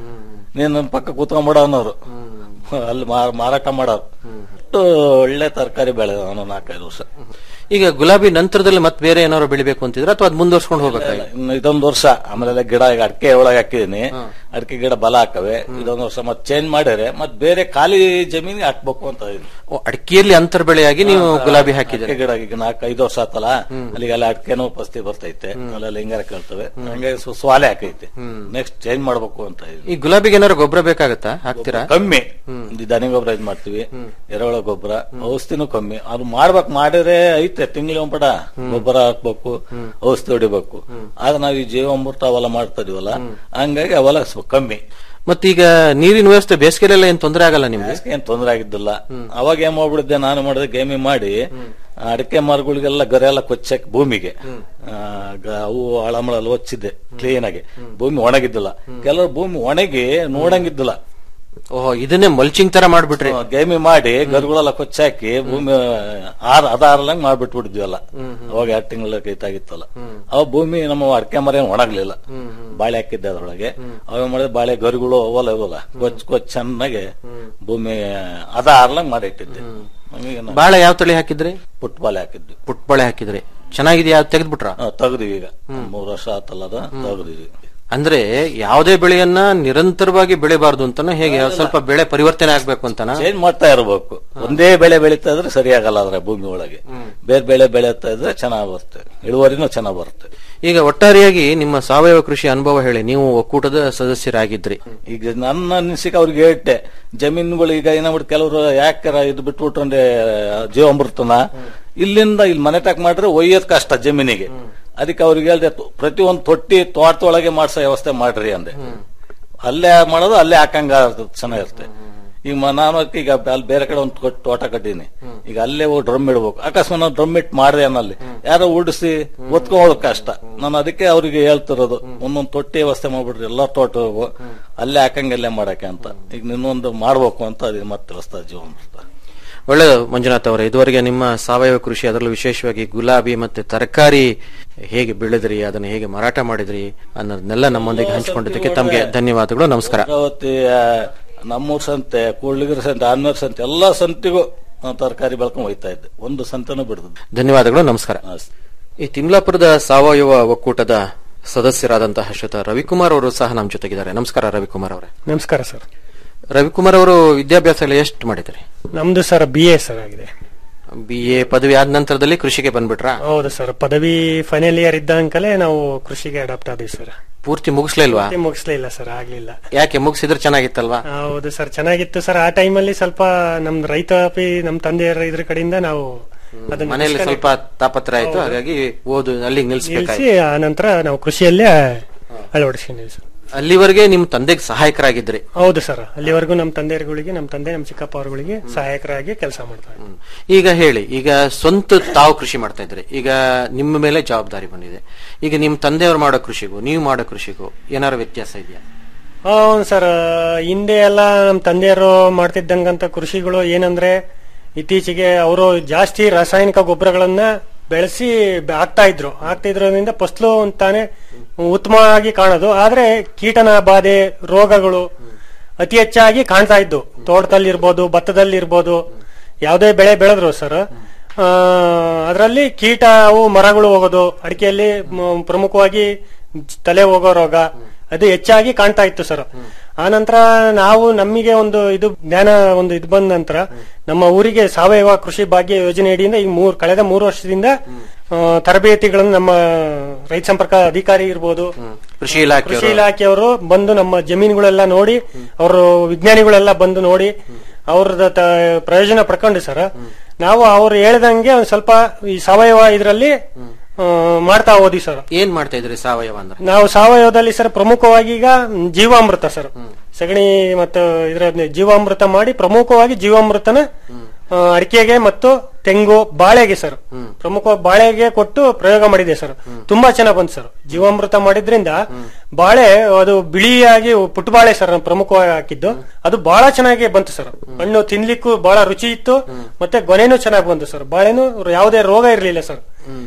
ನೀನ್ ನನ್ನ ಪಕ್ಕ ಕೂತ್ಕೊಂಡ್ಬಿಡ ಅನ್ನೋರು ಅಲ್ಲಿ ಮಾರ್- ಮಾರಾಟ ಮಾಡೋರು ಅಷ್ಟು ಒಳ್ಳೆ ತರಕಾರಿ ಬೆಳೆ ನಾನು ನಾಲ್ಕೈದು ವರ್ಷ ಈಗ ಗುಲಾಬಿ ನಂತರದಲ್ಲಿ ಮತ್ತೆ ಬೇರೆ ಏನಾದ್ರು ಬೆಳಿಬೇಕು ಅಂತಿದ್ರೆ ಅಥವಾ ಅದ್ ಮುಂದುವರ್ಸ್ಕೊಂಡು ಹೋಗ್ಬೇಕಾಗಿ ಇನ್ನು ಇದೊಂದು ವರ್ಷ ಆಮೇಲೆ ಗಿಡ ಈಗ ಅಡಿಕೆ ಒಳಗೆ ಹಾಕಿದೀನಿ ಅಡಿಕೆ ಗಿಡ ಬಲ ಹಾಕವೆ ಇದೊಂದು ವರ್ಷ ಮತ್ತೆ ಚೇಂಜ್ ಮಾಡ್ಯಾರೆ ಮತ್ತೆ ಬೇರೆ ಖಾಲಿ ಜಮೀನಿಗೆ ಹಾಕ್ಬೇಕು ಅಂತ ಇದೀನಿ. ಅಡಿಕೆಯಲ್ಲಿ ಅಂತರ್ ಬೆಳೆಯಾಗಿ ನೀವು ಗುಲಾಬಿ ಹಾಕಿದ್ರೆ ಅಡಿಕೆ ಗಿಡ ಈಗ ನಾಲ್ಕು ಐದು ವರ್ಷ ಆತಲ್ಲ ಅಲ್ಲಿಗೆಲ್ಲ ಅಡಿಕೆನೂ ಪಸ್ತಿ ಬರ್ತೈತೆ ಅಲ್ಲೆಲ್ಲ ಹಿಂಗಾರ ಕೇಳ್ತವೆ ಹಂಗೆ ಸ್ವ- ಸ್ವಾಲೆ ಹಾಕೈತೆ ನೆಕ್ಸ್ಟ್ ಚೇಂಜ್ ಮಾಡ್ಬೇಕು ಅಂತ ಇದೀನಿ. ಈ ಗುಲಾಬಿಗೆ ಏನಾದ್ರು ಗೊಬ್ಬರ ಬೇಕಾಗತ್ತಾ ಹಾಕ್ತೀರಾ ಕಮ್ಮಿ ಈ ದನಿ ಗೊಬ್ಬರ ಇದ್ ಮಾಡ್ತೀವಿ ಎರೆಹುಳ ಗೊಬ್ಬರ ಔಷಧಿನೂ ಕಮ್ಮಿ ಅದು ಮಾಡ್ಬೇಕು ಮಾಡಿದ್ರೆ ಐತೆ ತಿಂಗಳಿಗೆ ಒಂದ್ಪಟ ಗೊಬ್ಬರ ಹಾಕ್ಬೇಕು ಔಷಧಿ ಹೊಡಿಬೇಕು ಆಗ ನಾವ್ ಈ ಜೀವಾಮೃತ ಅವೆಲ್ಲ ಮಾಡ್ತಾ ಇದೀವಲ್ಲ ಹಂಗಾಗಿ ಅವೆಲ್ಲ ಸ್ವಲ್ಪ ಕಮ್ಮಿ ಮತ್ತೀಗ ನೀರಿನ ವ್ಯವಸ್ಥೆ ಬೇಸಿಗೆಲೆಲ್ಲ ಏನ್ ತೊಂದರೆ ಆಗಲ್ಲ ನಿಮ್ಗೆ ಬೇಸಿಗೆ ಏನ್ ತೊಂದರೆ ಆಗಿದ್ದಿಲ್ಲ ಅವಾಗ ಏನ್ ಮಾಡ್ಬಿಡಿದ್ದೆ ನಾನು ಮಾಡಿದೆ ಗೇಮಿ ಮಾಡಿ ಆ ಅಡಿಕೆ ಮರಗಳಿಗೆಲ್ಲ ಗರೆ ಎಲ್ಲ ಕೊಚ್ಚಕ್ ಭೂಮಿಗೆ ಆ, ಗ- ಅವು ಹಳಮಳಲ್ಲಿ ಹೊಚ್ಚಿದ್ದೆ ಕ್ಲೀನ್ ಆಗಿ ಭೂಮಿ ಒಣಗಿದ್ದಿಲ್ಲ ಕೆಲವರು ಭೂಮಿ ಒಣಗಿ ನೋಡಂಗಿದ್ದಿಲ್ಲ ಓಹೋ ಇದನ್ನೇ ಮಲ್ಚಿಂಗ್ ತರ ಮಾಡ್ಬಿಟ್ರಿ ಗೇಮಿ ಮಾಡಿ ಗರುಗಳೆಲ್ಲ ಕೊಚ್ಚಾಕಿ ಭೂಮಿ ಆರ್ ಅದಾರ್ಲಂಗ್ ಮಾಡ್ಬಿಟ್ಬಿಟ್ಟಿದ್ವಲ್ಲ ಅವಾಗ ಎರಡು ತಿಂಗಳ ಕೈತಾಗಿತ್ತಲ್ಲ ಅವ ಭೂಮಿ ನಮ್ಮ ಅಡಿಕೆ ಮರ ಏನ್ ಒಣಗ್ಲಿಲ್ಲ ಬಾಳೆ ಹಾಕಿದ್ದೆ ಅದ್ರೊಳಗೆ ಅವ ಮಾಡಿದ್ರೆ ಬಾಳೆ ಗರುಗಳು ಅವಲ್ಲ ಇವಲ್ಲ ಕೊಚ್ ಕೊಚ್ ಚೆನ್ನಾಗಿ ಭೂಮಿ ಅದ ಆರ್ಲಂಗ್ ಮಾಡಿ ಇಟ್ಟಿದ್ದೆ ಹಂಗಾಗಿ ನಾವು ಬಾಳೆ ಯಾವ ತಳಿ ಹಾಕಿದ್ರಿ ಪುಟ್ ಬಾಳೆ ಹಾಕಿದ್ವಿ ಪುಟ್ಬಾಳೆ ಹಾಕಿದ್ರಿ ಚೆನ್ನಾಗಿದೆಯಾ ತೆಗೆದ್ಬಿಟ್ರ ಆ, ತೆಗ್ದಿವಿ ಈಗ ಮೂರ್ ವರ್ಷ ಆತಲ್ಲ ಅದ ತೆಗ್ದಿವಿ ಅಂದ್ರೆ ಯಾವುದೇ ಬೆಳೆಯನ್ನ ನಿರಂತರವಾಗಿ ಬೆಳಿಬಾರ್ದು ಅಂತನೋ ಹೇಗೆ ಸ್ವಲ್ಪ ಬೆಳೆ ಪರಿವರ್ತನೆ ಆಗ್ಬೇಕು ಅಂತನಾ ಚೇಂಜ್ ಮಾಡ್ತಾ ಇರಬೇಕು ಒಂದೇ ಬೆಳೆ ಬೆಳೀತಾ ಇದ್ರೆ ಸರಿಯಾಗಲ್ಲ ಅದ್ರ ಭೂಮಿ ಒಳಗೆ ಬೇರೆ ಬೆಳೆ ಬೆಳೀತಾ ಇದ್ರೆ ಚೆನ್ನಾಗ್ ಬರುತ್ತೆ ಇಳುವರಿನೂ ಚೆನ್ನಾಗ್ ಬರುತ್ತೆ ಈಗ ಒಟ್ಟಾರೆಯಾಗಿ ನಿಮ್ಮ ಸಾವಯವ ಕೃಷಿ ಅನುಭವ ಹೇಳಿ ನೀವು ಒಕ್ಕೂಟದ ಸದಸ್ಯರಾಗಿದ್ರಿ ಈಗ ನನ್ನ ಅನಿಸಿಕೆ ಅವ್ರಿಗೆ ಹೇಳ್ತೆ ಜಮೀನುಗಳು ಈಗ ಏನಾಗ್ಬಿಟ್ಟು ಕೆಲವರು ಯಾಕಾರ ಇದು ಬಿಟ್ಬಿಟ್ರೆ ಜೀವಾಮೃತನ ಇಲ್ಲಿಂದ ಇಲ್ಲಿ ಮನೆ ತಕ ಮಾಡಿದ್ರೆ ಒಯ್ಯೋದ್ ಕಷ್ಟ ಜಮೀನಿಗೆ ಅದಕ್ಕೆ ಅವ್ರಿಗೆ ಹೇಳ್ದೆ ಪ್ರತಿ ಒಂದು ತೊಟ್ಟಿ ತೋಟದೊಳಗೆ ಮಾಡ್ಸೋ ವ್ಯವಸ್ಥೆ ಮಾಡ್ರಿ ಅಂದೆ ಅಲ್ಲೇ ಮಾಡೋದು ಅಲ್ಲೇ ಹಾಕಂಗ ಚೆನ್ನಾಗಿರುತ್ತೆ ಈಗ ಮ- ನಾನು ಅದಕ್ಕೆ ಈಗ ಅಲ್ಲಿ ಬೇರೆ ಕಡೆ ಒಂದು ಕೊಟ್ಟು ತೋಟ ಕಟ್ಟೀನಿ ಈಗ ಅಲ್ಲೇ ಹೋಗಿ ಡ್ರಮ್ ಇಡ್ಬೇಕು ಅಕಸ್ಮಾತ್ ನಾವು ಡ್ರಮ್ ಇಟ್ ಮಾಡಿದೆ ಅನ್ನಲ್ಲಿ ಯಾರೋ ಉಡಿಸಿ ಒತ್ಕೊಳ್ಳೋದು ಕಷ್ಟ ನಾನು ಅದಕ್ಕೆ ಅವ್ರಿಗೆ ಹೇಳ್ತಿರೋದು ಒಂದೊಂದು ತೊಟ್ಟಿ ವ್ಯವಸ್ಥೆ ಮಾಡ್ಬಿಟ್ರಿ ಎಲ್ಲಾ ತೋಟ ಅಲ್ಲೇ ಹಾಕಂಗೆ ಅಲ್ಲೇ ಮಾಡಕ್ಕೆ ಅಂತ ಈಗ ನಿನ್ನೊಂದು ಮಾಡ್ಬೇಕು ಅಂತ ಅದು ಮತ್ತೆ ಹೊಸ ಜೀವನ ಒಳ್ಳೆಯದು ಮಂಜುನಾಥ್ ಅವರೇ ಇದುವರೆಗೆ ನಿಮ್ಮ ಸಾವಯವ ಕೃಷಿ ಅದರಲ್ಲೂ ವಿಶೇಷವಾಗಿ ಗುಲಾಬಿ ಮತ್ತೆ ತರಕಾರಿ ಹೇಗೆ ಬೆಳೆದ್ರಿ ಅದನ್ನ ಹೇಗೆ ಮಾರಾಟ ಮಾಡಿದ್ರಿ ಅನ್ನೋದನ್ನೆಲ್ಲ ನಮ್ಮೊಂದಿಗೆ ಹಂಚಿಕೊಂಡಿದ್ದಕ್ಕೆ ತಮಗೆ ಧನ್ಯವಾದಗಳು ನಮಸ್ಕಾರ ಭದ್ರಾವತಿ ಆ, ನಮ್ಮೂರ್ ಸಂತೆ ಕೂಡ್ಲಿಗಿರಿ ಸಂತೆ ಆನ್ಮೇರ್ ಸಂತೆ ಎಲ್ಲಾ ಸಂತೆಗೂ ನಾನು ತರಕಾರಿ ಬೆಳ್ಕೊಂಡ್ ಹೋಯ್ತಾ ಇದ್ದೆ ಒಂದು ಸಂತೆನೂ ಬಿಡದು ಧನ್ಯವಾದಗಳು ನಮಸ್ಕಾರ ಈ ತಿಮ್ಲಾಪುರದ ಸಾವಯವ ಒಕ್ಕೂಟದ ಸದಸ್ಯರಾದಂತಹ ಶ್ರೀತ ರವಿಕುಮಾರ್ ಅವರು ಸಹ ನಮ್ಮ ಜೊತೆಗಿದ್ದಾರೆ ನಮಸ್ಕಾರ ರವಿಕುಮಾರ್ ಅವರೇ ನಮಸ್ಕಾರ ಸರ್ ರವಿಕುಮಾರ್ ಅವರು ವಿದ್ಯಾಭ್ಯಾಸ ಎಲ್ಲ ಎಷ್ಟು ಮಾಡಿದ್ರಿ ನಮ್ದು ಸರ್ ಬಿ ಎ ಸರ್ ಆಗಿದೆ ಬಿ ಎ ಪದವಿ ಆದ ನಂತರದಲ್ಲಿ ಕೃಷಿಗೆ ಬಂದ್ಬಿಟ್ರಾ ಹೌದು ಸರ್ ಪದವಿ ಫೈನಲ್ ಇಯರ್ ಇದ್ದಂಕಲೇ ನಾವು ಕೃಷಿಗೆ ಅಡಾಪ್ಟ್ ಆದ್ವಿ ಸರ್ ಪೂರ್ತಿ ಮುಗಿಸ್ಲಿಲ್ವಾ ಮತ್ತೆ ಮುಗಿಸ್ಲಿಲ್ಲ ಸರ್ ಆಗ್ಲಿಲ್ಲ ಯಾಕೆ ಮುಗಿಸಿದ್ರೆ ಚೆನ್ನಾಗಿತ್ತಲ್ವಾ ಹೌದು ಸರ್ ಚೆನ್ನಾಗಿತ್ತು ಸರ್ ಆ ಟೈಮಲ್ಲಿ ಸ್ವಲ್ಪ ನಮ್ ರೈತಾಪಿ ನಮ್ ತಂದೆಯರ ಇದ್ರ ಕಡೆಯಿಂದ ನಾವು ಅದನ್ನ ಮನೆಯಲ್ಲಿ disconnect ಸ್ವಲ್ಪ ತಾಪತ್ರ ಆಯ್ತು ಹಾಗಾಗಿ ಓದು ಅಲ್ಲಿಗೆ ನಿಲ್ಸ್ಬೇಕಾಯ್ತು ನಿಲ್ಸಿ ಆ ನಂತರ ನಾವು ಕೃಷಿಯಲ್ಲೇ ಅಳವಡಿಸ್ಕೊಂಡಿದ್ವಿ ಸರ್ ಅಲ್ಲಿವರೆಗೆ ನಿಮ್ ತಂದೆಗೆ ಸಹಾಯಕರಾಗಿದ್ರಿ ಹೌದು ಸರ್ ಅಲ್ಲಿವರೆಗೂ ನಮ್ಮ ತಂದೆಯರುಗಳಿಗೆ ನಮ್ಮ ತಂದೆ ನಮ್ಮ ಚಿಕ್ಕಪ್ಪ ಅವರುಗಳಿಗೆ ಸಹಾಯಕರಾಗಿ ಕೆಲಸ ಮಾಡ್ತಾರೆ ಈಗ ಹೇಳಿ ಈಗ ಸ್ವಂತ ತಾವು ಕೃಷಿ ಮಾಡ್ತಾ ಇದ್ರಿ ಈಗ ನಿಮ್ಮ ಮೇಲೆ ಜವಾಬ್ದಾರಿ ಬಂದಿದೆ ಈಗ ನಿಮ್ ತಂದೆಯವರು ಮಾಡೋ ಕೃಷಿಗೂ ನೀವು ಮಾಡೋ ಕೃಷಿಗೂ ಏನಾದ್ರು ವ್ಯತ್ಯಾಸ ಇದೆಯಾ ಹೌದು ಸರ್ ಹಿಂದೆ ಎಲ್ಲ ನಮ್ಮ ತಂದೆಯರು ಮಾಡ್ತಿದ್ದಂಗಂತ ಕೃಷಿಗಳು ಏನಂದ್ರೆ ಇತ್ತೀಚೆಗೆ ಅವರು ಜಾಸ್ತಿ ರಾಸಾಯನಿಕ ಗೊಬ್ಬರಗಳನ್ನ ಬೆಳೆಸಿ ಬ- ಹಾಕ್ತಾ ಇದ್ರು ಹಾಕ್ತಾ ಇದ್ರಿಂದ ಫಸಲು ಅಂತಾನೆ ಉತ್ತಮವಾಗಿ ಕಾಣೋದು ಆದ್ರೆ ಕೀಟನ ಬಾಧೆ ರೋಗಗಳು ಅತಿ ಹೆಚ್ಚಾಗಿ ಕಾಣ್ತಾ ಇದ್ದು ತೋಟದಲ್ಲಿರ್ಬೋದು ಭತ್ತದಲ್ಲಿರ್ಬೋದು ಯಾವುದೇ ಬೆಳೆ ಬೆಳೆದ್ರು ಸರ್ ಅದರಲ್ಲಿ ಕೀಟ ಅವು ಮರಗಳು ಹೋಗೋದು ಅಡಿಕೆಯಲ್ಲಿ ಮ- ಪ್ರಮುಖವಾಗಿ ತಲೆ ಹೋಗೋ ರೋಗ ಅದು ಹೆಚ್ಚಾಗಿ ಕಾಣ್ತಾ ಇತ್ತು ಸರ್ ಆ ನಂತರ ನಾವು ನಮಗೆ ಒಂದು ಇದು ಜ್ಞಾನ ಒಂದು ಇದು ಬಂದ ನಂತರ ನಮ್ಮ ಊರಿಗೆ ಸಾವಯವ ಕೃಷಿ ಭಾಗ್ಯ ಯೋಜನೆ ಅಡಿಯಿಂದ ಈ ಮೂರ್ ಕಳೆದ ಮೂರು ವರ್ಷದಿಂದ ಆ, ತರಬೇತಿಗಳನ್ನು ನಮ್ಮ ರೈತ ಸಂಪರ್ಕ ಅಧಿಕಾರಿ ಇರ್ಬೋದು ಕೃಷಿ ಇಲಾಖೆ ಕೃಷಿ ಇಲಾಖೆಯವರು ಬಂದು ನಮ್ಮ ಜಮೀನುಗಳೆಲ್ಲ ನೋಡಿ ಅವರು ವಿಜ್ಞಾನಿಗಳೆಲ್ಲ ಬಂದು ನೋಡಿ ಅವ್ರದ ತ- ಪ್ರಯೋಜನ ಪಡ್ಕೊಂಡು ಸರ್ ನಾವು ಅವ್ರು ಹೇಳ್ದಂಗೆ ಒಂದ್ ಸ್ವಲ್ಪ ಈ ಸಾವಯವ ಇದರಲ್ಲಿ ಮಾಡ್ತಾ ಹೋದಿ ಸರ್ ಏನ್ ಮಾಡ್ತಾ ಇದ್ರಿ ಸಾವಯವ ಅಂದ್ರೆ ನಾವು ಸಾವಯವದಲ್ಲಿ ಸರ್ ಪ್ರಮುಖವಾಗಿ ಈಗ ಜೀವಾಮೃತ ಸರ್ ಸಗಣಿ ಮತ್ತು ಇದರ ಜೀವಾಮೃತ ಮಾಡಿ ಪ್ರಮುಖವಾಗಿ ಜೀವಾಮೃತನ ಆ, ಅಡಿಕೆಗೆ ಮತ್ತು ತೆಂಗು ಬಾಳೆಗೆ ಸರ್ ಪ್ರಮುಖವಾಗಿ ಬಾಳೆಗೆ ಕೊಟ್ಟು ಪ್ರಯೋಗ ಮಾಡಿದೆ ಸರ್ ತುಂಬಾ ಚೆನ್ನಾಗ್ ಬಂತು ಸರ್ ಜೀವಾಮೃತ ಮಾಡಿದ್ರಿಂದ ಬಾಳೆ ಅದು ಬಿಳಿಯಾಗಿ ಪುಟ್ಟ ಬಾಳೆ ಸರ್ ನಾನು ಪ್ರಮುಖವಾಗಿ ಹಾಕಿದ್ದು ಅದು ಬಹಳ ಚೆನ್ನಾಗಿ ಬಂತು ಸರ್ ಹಣ್ಣು ತಿನ್ಲಿಕ್ಕೂ ಬಹಳ ರುಚಿ ಇತ್ತು ಮತ್ತೆ ಗೊನೆನೂ ಚೆನ್ನಾಗಿ ಬಂತು ಸರ್ ಬಾಳೆನೂ ಯಾವುದೇ ರೋಗ ಇರಲಿಲ್ಲ ಸರ್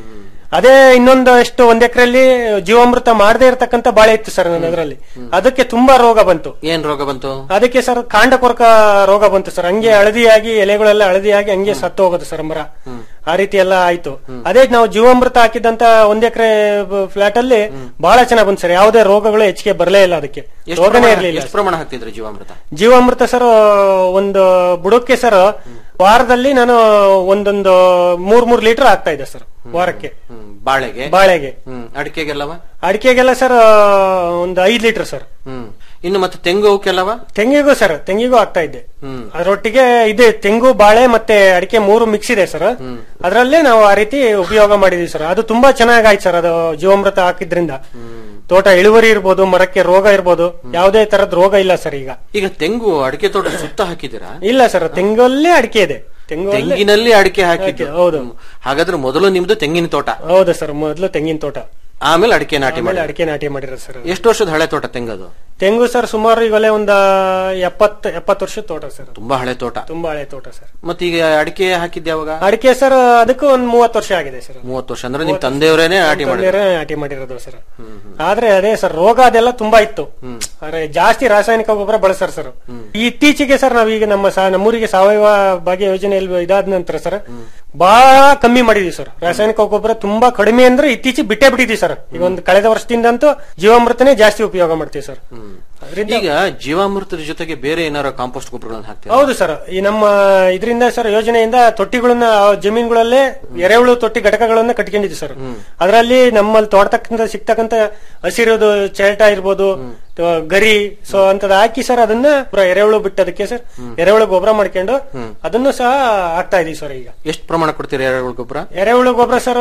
ಅದೇ ಇನ್ನೊಂದು ಎಷ್ಟು ಒಂದ್ ಎಕರೆಯಲ್ಲಿ ಜೀವಾಮೃತ ಮಾಡದೇ ಇರತಕ್ಕಂತ ಬಾಳೆ ಇತ್ತು ಸರ್ ನನ್ನ ಅದರಲ್ಲಿ ಅದಕ್ಕೆ ತುಂಬಾ ರೋಗ ಬಂತು ಏನ್ ರೋಗ ಬಂತು ಅದಕ್ಕೆ ಸರ್ ಕಾಂಡ ಕೊರಕ ರೋಗ ಬಂತು ಸರ್ ಹಂಗೆ ಹಳದಿಯಾಗಿ ಎಲೆಗಳೆಲ್ಲ ಹಳದಿಯಾಗಿ ಹಂಗೆ ಸತ್ತು ಹೋಗುತ್ತೆ ಸರ್ ಮರ ಆ ರೀತಿ ಎಲ್ಲ ಆಯ್ತು ಅದೇ ನಾವು ಜೀವಾಮೃತ ಹಾಕಿದಂತ ಒಂದ್ ಎಕರೆ ಫ್ಲಾಟ್ ಅಲ್ಲಿ ಬಹಳ ಚೆನ್ನಾಗ್ ಬಂತು ಸರ್ ಯಾವುದೇ ರೋಗಗಳು ಹೆಚ್ಚಿಗೆ ಬರಲೇ ಇಲ್ಲ ಅದಕ್ಕೆ ಎಷ್ಟು ರೋಗನೇ ಪ್ರಮಾಣ- ಇರಲಿಲ್ಲ ಎಷ್ಟು ಪ್ರಮಾಣ ಹಾಕ್ತಿದ್ರಿ ಜೀವಾಮೃತ ಜೀವಾಮೃತ ಸರ್ ಒಂದು ಬುಡಕ್ಕೆ ಸರ್ ವಾರದಲ್ಲಿ ನಾನು ಒಂದೊಂದು ಮೂರ್ ಮೂರ್ ಲೀಟರ್ ಆಗ್ತಾ ಇದೆ ಸರ್ ವಾರಕ್ಕೆ ಹ್ಮ್, ಬಾಳೆಗೆ ಬಾಳೆಗೆ ಹ್ಮ್ ಅಡಿಕೆಗೆಲ್ಲವ ಅಡಿಕೆಗೆಲ್ಲ ಸರ್ ಒಂದು ಐದ್ ಲೀಟರ್ ಸರ್ ಹ್ಮ್ ಇನ್ನು ಮತ್ತೆ ತೆಂಗು ಅವಕ್ಕೆಲ್ಲವ ತೆಂಗಿಗೂ ಸರ್ ತೆಂಗಿಗೂ ಆಗ್ತಾ ಇದ್ದೆ ಹ್ಮ್ ಅದರೊಟ್ಟಿಗೆ ಇದೆ ತೆಂಗು ಬಾಳೆ ಮತ್ತೆ ಅಡಿಕೆ ಮೂರು ಮಿಕ್ಸ್ ಇದೆ ಸರ್ ಅದರಲ್ಲೇ ನಾವು ಆ ರೀತಿ ಉಪಯೋಗ ಮಾಡಿದೀವಿ ಸರ್ ಅದು ತುಂಬಾ ಚೆನ್ನಾಗಾಯ್ತು ಸರ್ ಅದು ಜೀವಾಮೃತ ಹಾಕಿದ್ರಿಂದ ತೋಟ ಇಳುವರಿ ಇರ್ಬೋದು ಮರಕ್ಕೆ ರೋಗ ಇರ್ಬೋದು ಯಾವುದೇ ತರದ ರೋಗ ಇಲ್ಲ ಸರ್ ಈಗ ಈಗ ತೆಂಗು ಅಡಿಕೆ ತೋಟ ಸುತ್ತ ಹಾಕಿದಿರಾ ಇಲ್ಲ ಸರ್ ತೆಂಗಲ್ಲೇ ಅಡಿಕೆ ಇದೆ ತೆಂಗು ತೆಂಗಿನಲ್ಲಿ ಅಡಿಕೆ ಹಾಕಿದ್ದು ಹೌದು ಹ್ಮ್. ಹಾಗಾದ್ರೆ ಮೊದಲು ನಿಮ್ದು ತೆಂಗಿನ ತೋಟ ಹೌದು ಸರ್ ಮೊದಲು ತೆಂಗಿನ ತೋಟ ಆಮೇಲೆ ಅಡಿಕೆ ನಾಟಿ ಮಾಡಿ ಆಮೇಲೆ ಅಡಿಕೆ ನಾಟಿ ಮಾಡಿರೋದು ಸರ್ ಎಷ್ಟು ವರ್ಷದ ಹಳೆ ತೋಟ ತೆಂಗದು ತೆಂಗು ಸರ್ ಸುಮಾರು ಈಗಲೇ ಒಂದ ಎಪ್ಪತ್ತು ಎಪ್ಪತ್ತು ವರ್ಷದ ತೋಟ ಸರ್ ತುಂಬಾ ಹಳೆ ತೋಟ ತುಂಬಾ ಹಳೆ ತೋಟ ಸರ್ ಮತ್ತೆ ಈಗ ಅಡಿಕೆ ಹಾಕಿದ್ದೆ ಯಾವಾಗ ಅಡಿಕೆ ಸರ್ ಅದಕ್ಕೂ ಒಂದ್ ಮೂವತ್ತು ವರ್ಷ ಆಗಿದೆ ಸರ್ ಮೂವತ್ತು ವರ್ಷ ಅಂದ್ರೆ ನಿಮ್ ತಂದೆಯವರೇನೆ ನಾಟಿ ಮಾಡಿದ್ರು ತಂದೆಯವರೇ ನಾಟಿ ಮಾಡಿರೋದು ಸರ್ ಆದ್ರೆ ಅದೇ ಸರ್ ರೋಗ ಅದೆಲ್ಲ ತುಂಬಾ ಇತ್ತು ಆದ್ರೆ ಜಾಸ್ತಿ ರಾಸಾಯನಿಕ ಗೊಬ್ಬರ ಬಳಸ್ತಾರೆ ಸರ್ ಇತ್ತೀಚೆಗೆ ಸರ್ ನಾವೀಗ ನಮ್ಮ ಸಾ- ನಮ್ಮೂರಿಗೆ ಸಾವಯವ ಭಾಗ್ಯ ಯೋಜನೆಯಲ್ಲಿ ಇದಾದ ನಂತರ ಸರ್ ಬಹಳ ಕಮ್ಮಿ ಮಾಡಿದೀವಿ ಸರ್ ರಾಸಾಯನಿಕ ಗೊಬ್ಬರ ತುಂಬಾ ಕಡಿಮೆ ಅಂದ್ರೆ ಇತ್ತೀಚೆಗೆ ಬಿಟ್ಟೇ ಬಿಟ್ಟಿದೀವಿ ಸರ್ ಈಗ ಒಂದು ಕಳೆದ ವರ್ಷದಿಂದಂತೂ ಜೀವಾಮೃತನೇ ಜಾಸ್ತಿ ಉಪಯೋಗ ಮಾಡ್ತೀವಿ ಸರ್ ಅದರಿಂದ ಈಗ ಜೀವಾಮೃತದ ಜೊತೆಗೆ ಬೇರೆ ಏನಾರ ಕಾಂಪೋಸ್ಟ್ ಗೊಬ್ಬರಗಳನ್ನು ಹಾಕ್ತೀರಾ ಹೌದು ಸರ್ ಈ ನಮ್ಮ ಇದರಿಂದ ಸರ್ ಯೋಜನೆಯಿಂದ ತೊಟ್ಟಿಗಳನ್ನ ಆ ಜಮೀನುಗಳಲ್ಲೇ ಎರೆಹುಳು ತೊಟ್ಟಿ ಘಟಕಗಳನ್ನ ಕಟ್ಕೊಂಡಿದ್ವಿ ಸರ್ ಅದರಲ್ಲಿ ನಮ್ಮಲ್ಲಿ ತೋಟತಕ್ಕಂತ ಸಿಗ್ತಕ್ಕಂತ ಹಸಿರೋದು ಚೆರಟ ಇರ್ಬೋದು ಅಥವಾ ಗರಿ ಸೊ ಅಂತದ್ ಹಾಕಿ ಸರ್ ಅದನ್ನ ಪುರಾ ಎರೆಹುಳು ಬಿಟ್ಟದಕ್ಕೆ ಸರ್ ಎರೆಹುಳು ಗೊಬ್ಬರ ಮಾಡ್ಕೊಂಡು ಅದನ್ನು ಸಹ ಹಾಕ್ತಾ ಇದೀವಿ ಸರ್ ಈಗ ಎಷ್ಟು ಪ್ರಮಾಣ ಕೊಡ್ತೀರಾ ಎರೆಹುಳು ಗೊಬ್ಬರ ಎರೆಹುಳು ಗೊಬ್ಬರ ಸರ್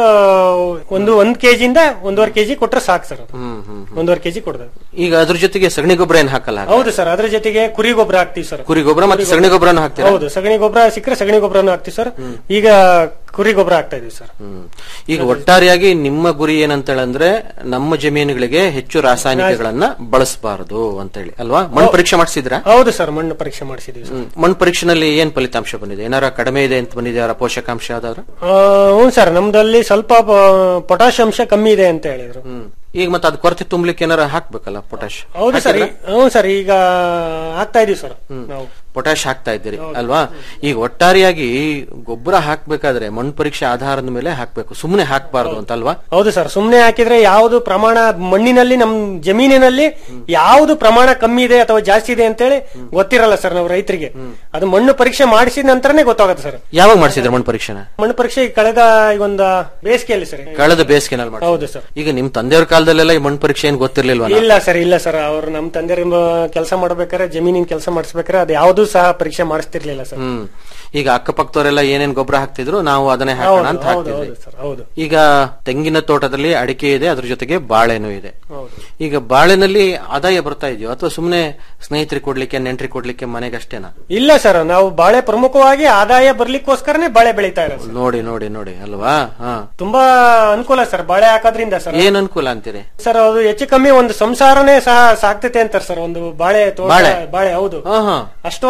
ಒಂದು ಒಂದ್ ಕೆಜಿಯಿಂದ ಒಂದೂವರೆ ಕೆಜಿ ಕೊಟ್ರೆ ಸಾಕು ಸರ್ ಅದು. ಹ್ಮ್ ಹ್ಮ್ ಒಂದೂವರೆ ಕೆಜಿ ಕೊಡ್ದು ಈಗ ಅದ್ರ ಜೊತೆಗೆ ಸಗಣಿ ಗೊಬ್ಬರ ಏನ್ ಹಾಕಲ್ಲ ಹೌದು ಸರ್ ಅದ್ರ ಜೊತೆಗೆ ಕುರಿ ಗೊಬ್ಬರ ಹಾಕ್ತಿವಿ ಸರ್ ಕುರಿ ಗೊಬ್ಬರ ಮತ್ತೆ ಸಗಣಿ ಗೊಬ್ಬರನು ಹಾಕ್ತೀರಾ ಹೌದು ಸಗಣಿ ಗೊಬ್ಬರ ಸಿಕ್ಕರೆ ಸಗಣಿ ಗೊಬ್ಬರನು ಹಾಕ್ತಿವಿ ಸರ್ ಈಗ ಕುರಿ ಗೊಬ್ಬರ ಹಾಕ್ತಾ ಇದೀವಿ ಸರ್ ಹ್ಮ್. ಈಗ ಒಟ್ಟಾರೆಯಾಗಿ ನಿಮ್ಮ ಗುರಿ ಏನಂತ ಹೇಳಂದ್ರೆ ನಮ್ಮ ಜಮೀನುಗಳಿಗೆ ಹೆಚ್ಚು ರಾಸಾಯನಿಕಗಳನ್ನ ಬಳಸಬಾರದು ಅಂತ ಹೇಳಿ ಅಲ್ವಾ ಮಣ್ಣು ಪರೀಕ್ಷೆ ಮಾಡಿಸಿದ್ರ ಹೌದು ಸರ್ ಮಣ್ಣು ಪರೀಕ್ಷೆ ಮಾಡಿಸಿದೀವಿ ಸರ್ ಮಣ್ಣು ಪರೀಕ್ಷೆನಲ್ಲಿ ಏನ್ ಫಲಿತಾಂಶ ಬಂದಿದೆ ಏನಾರ ಕಡಿಮೆ ಇದೆ ಅಂತ ಬಂದಿದ್ಯಾರ ಪೋಷಕಾಂಶ ಯಾವ್ದಾದ್ರು ಆ, ಹ್ಞೂ ಸರ್ ನಮ್ದಲ್ಲಿ ಸ್ವಲ್ಪ ಪೊಟಾಶ್ ಅಂಶ ಕಮ್ಮಿ ಇದೆ ಅಂತ ಹೇಳಿದ್ರು ಹ್ಮ್ ಈಗ ಮತ್ತೆ ಅದ್ ಕೊರತೆ ತುಂಬಲಿಕ್ಕೆ ಏನಾರ ಹಾಕ್ಬೇಕಲ್ಲ ಪೊಟ್ಯಾಶ್ ಹೌದು ಸರ್ ಈ- ಹ್ಞೂ ಸರ್ ಈಗ ಹಾಕ್ತಾ ಇದೀವಿ ಸರ್ ನಾವು ಪೊಟ್ಯಾಶ್ ಹಾಕ್ತಾ ಇದ್ದೀರಿ ಅಲ್ವಾ ಈಗ ಒಟ್ಟಾರೆಯಾಗಿ ಗೊಬ್ಬರ ಹಾಕ್ಬೇಕಾದ್ರೆ ಮಣ್ಣು ಪರೀಕ್ಷೆ ಆಧಾರದ ಮೇಲೆ ಹಾಕ್ಬೇಕು ಸುಮ್ಮನೆ ಹಾಕ್ಬಾರ್ದು ಅಂತ ಅಲ್ವಾ ಹೌದು ಸರ್ ಸುಮ್ನೆ ಹಾಕಿದ್ರೆ ಯಾವ್ದು ಪ್ರಮಾಣ ಮಣ್ಣಿನಲ್ಲಿ ನಮ್ ಜಮೀನಿನಲ್ಲಿ ಯಾವ್ದು ಪ್ರಮಾಣ ಕಮ್ಮಿ ಇದೆ ಅಥವಾ ಜಾಸ್ತಿ ಇದೆ ಅಂತೇಳಿ ಗೊತ್ತಿರಲ್ಲ ಸರ್ ನಾವು ರೈತರಿಗೆ ಅದು ಮಣ್ಣು ಪರೀಕ್ಷೆ ಮಾಡಿಸಿದ ನಂತರನೇ ಗೊತ್ತಾಗುತ್ತೆ ಸರ್ ಯಾವಾಗ ಮಾಡಿಸಿದ್ರೆ ಮಣ್ಣು ಪರೀಕ್ಷೆನ ಮಣ್ಣು ಪರೀಕ್ಷೆ ಈ ಕಳೆದ ಈಗ ಒಂದು ಬೇಸಿಗೆಯಲ್ಲಿ ಸರ್ ಕಳೆದ ಬೇಸಿಗೆನಲ್ಲಿ ಮಾಡಿ ಹೌದು ಸರ್ ಈಗ ನಿಮ್ ತಂದೆಯವ್ರ ಕಾಲದಲ್ಲೆಲ್ಲ ಈ ಮಣ್ಣು ಪರೀಕ್ಷೆ ಏನ್ ಗೊತ್ತಿರ್ಲಿಲ್ವಾ ಇಲ್ಲ ಸರ್ ಇಲ್ಲ ಸರ್ ಅವ್ರು ನಮ್ ತಂದೆ ಕೆಲಸ ಮಾಡ್ಬೇಕಾದ್ರೆ ಜಮೀನಿನ ಕೆಲಸ ಮಾಡಿಸ್ಬೇಕಾದ್ರೆ ಅದು ಯಾವ್ದು ಸಹ ಪರೀಕ್ಷೆ ಮಾಡಿಸ್ತಿರ್ಲಿಲ್ಲ ಸರ್ ಹ್ಮ್ ಈಗ ಅಕ್ಕಪಕ್ಕದವರೆಲ್ಲ ಏನೇನ್ ಗೊಬ್ಬರ ಹಾಕ್ತಿದ್ರು ನಾವು ಅದನ್ನೇ ಹಾಕೋಣ ಅಂತ ಹೌದು ಹಾಕ್ತಿದ್ವಿ ಹೌದು ಸರ್ ಹೌದು ಈಗ ತೆಂಗಿನ ತೋಟದಲ್ಲಿ ಅಡಿಕೆ ಇದೆ ಅದ್ರ ಜೊತೆಗೆ ಬಾಳೆನೂ ಇದೆ ಹೌದು ಈಗ ಬಾಳೆನಲ್ಲಿ ಆದಾಯ ಬರ್ತಾ ಇದೆಯೋ ಅಥವಾ ಸುಮ್ಮನೆ ಸ್ನೇಹಿತರಿಗೆ ಕೊಡ್ಲಿಕ್ಕೆ ನೆಂಟ್ರಿಗೆ ಕೊಡ್ಲಿಕ್ಕೆ ಮನೆಗಷ್ಟೇನಾ ಇಲ್ಲ ಸರ್ ನಾವು ಬಾಳೆ ಪ್ರಮುಖವಾಗಿ ಆದಾಯ ಬರ್ಲಿಕ್ಕೋಸ್ಕರನೇ ಬಾಳೆ ಬೆಳೀತಾ ಇರೋದು ಸರ್. ನೋಡಿ ನೋಡಿ ನೋಡಿ ಅಲ್ವಾ ಹಾ ತುಂಬಾ ಅನುಕೂಲ ಸರ್ ಬಾಳೆ ಹಾಕೋದ್ರಿಂದ ಸರ್ ಏನ್ ಅನುಕೂಲ ಅಂತೀರಿ ಸರ್ ಅದು ಹೆಚ್ಚು ಕಮ್ಮಿ ಒಂದು ಸಂಸಾರನೇ ಸಹ ಸಾಕ್ತತೆ ಅಂತಾರೆ ಸರ್ ಒಂದು ಬಾಳೆ ತೋಟ ಬಾಳೆ? ಬಾಳೆ ಹೌದು ಹಾ ಹಾ ಅಷ್ಟು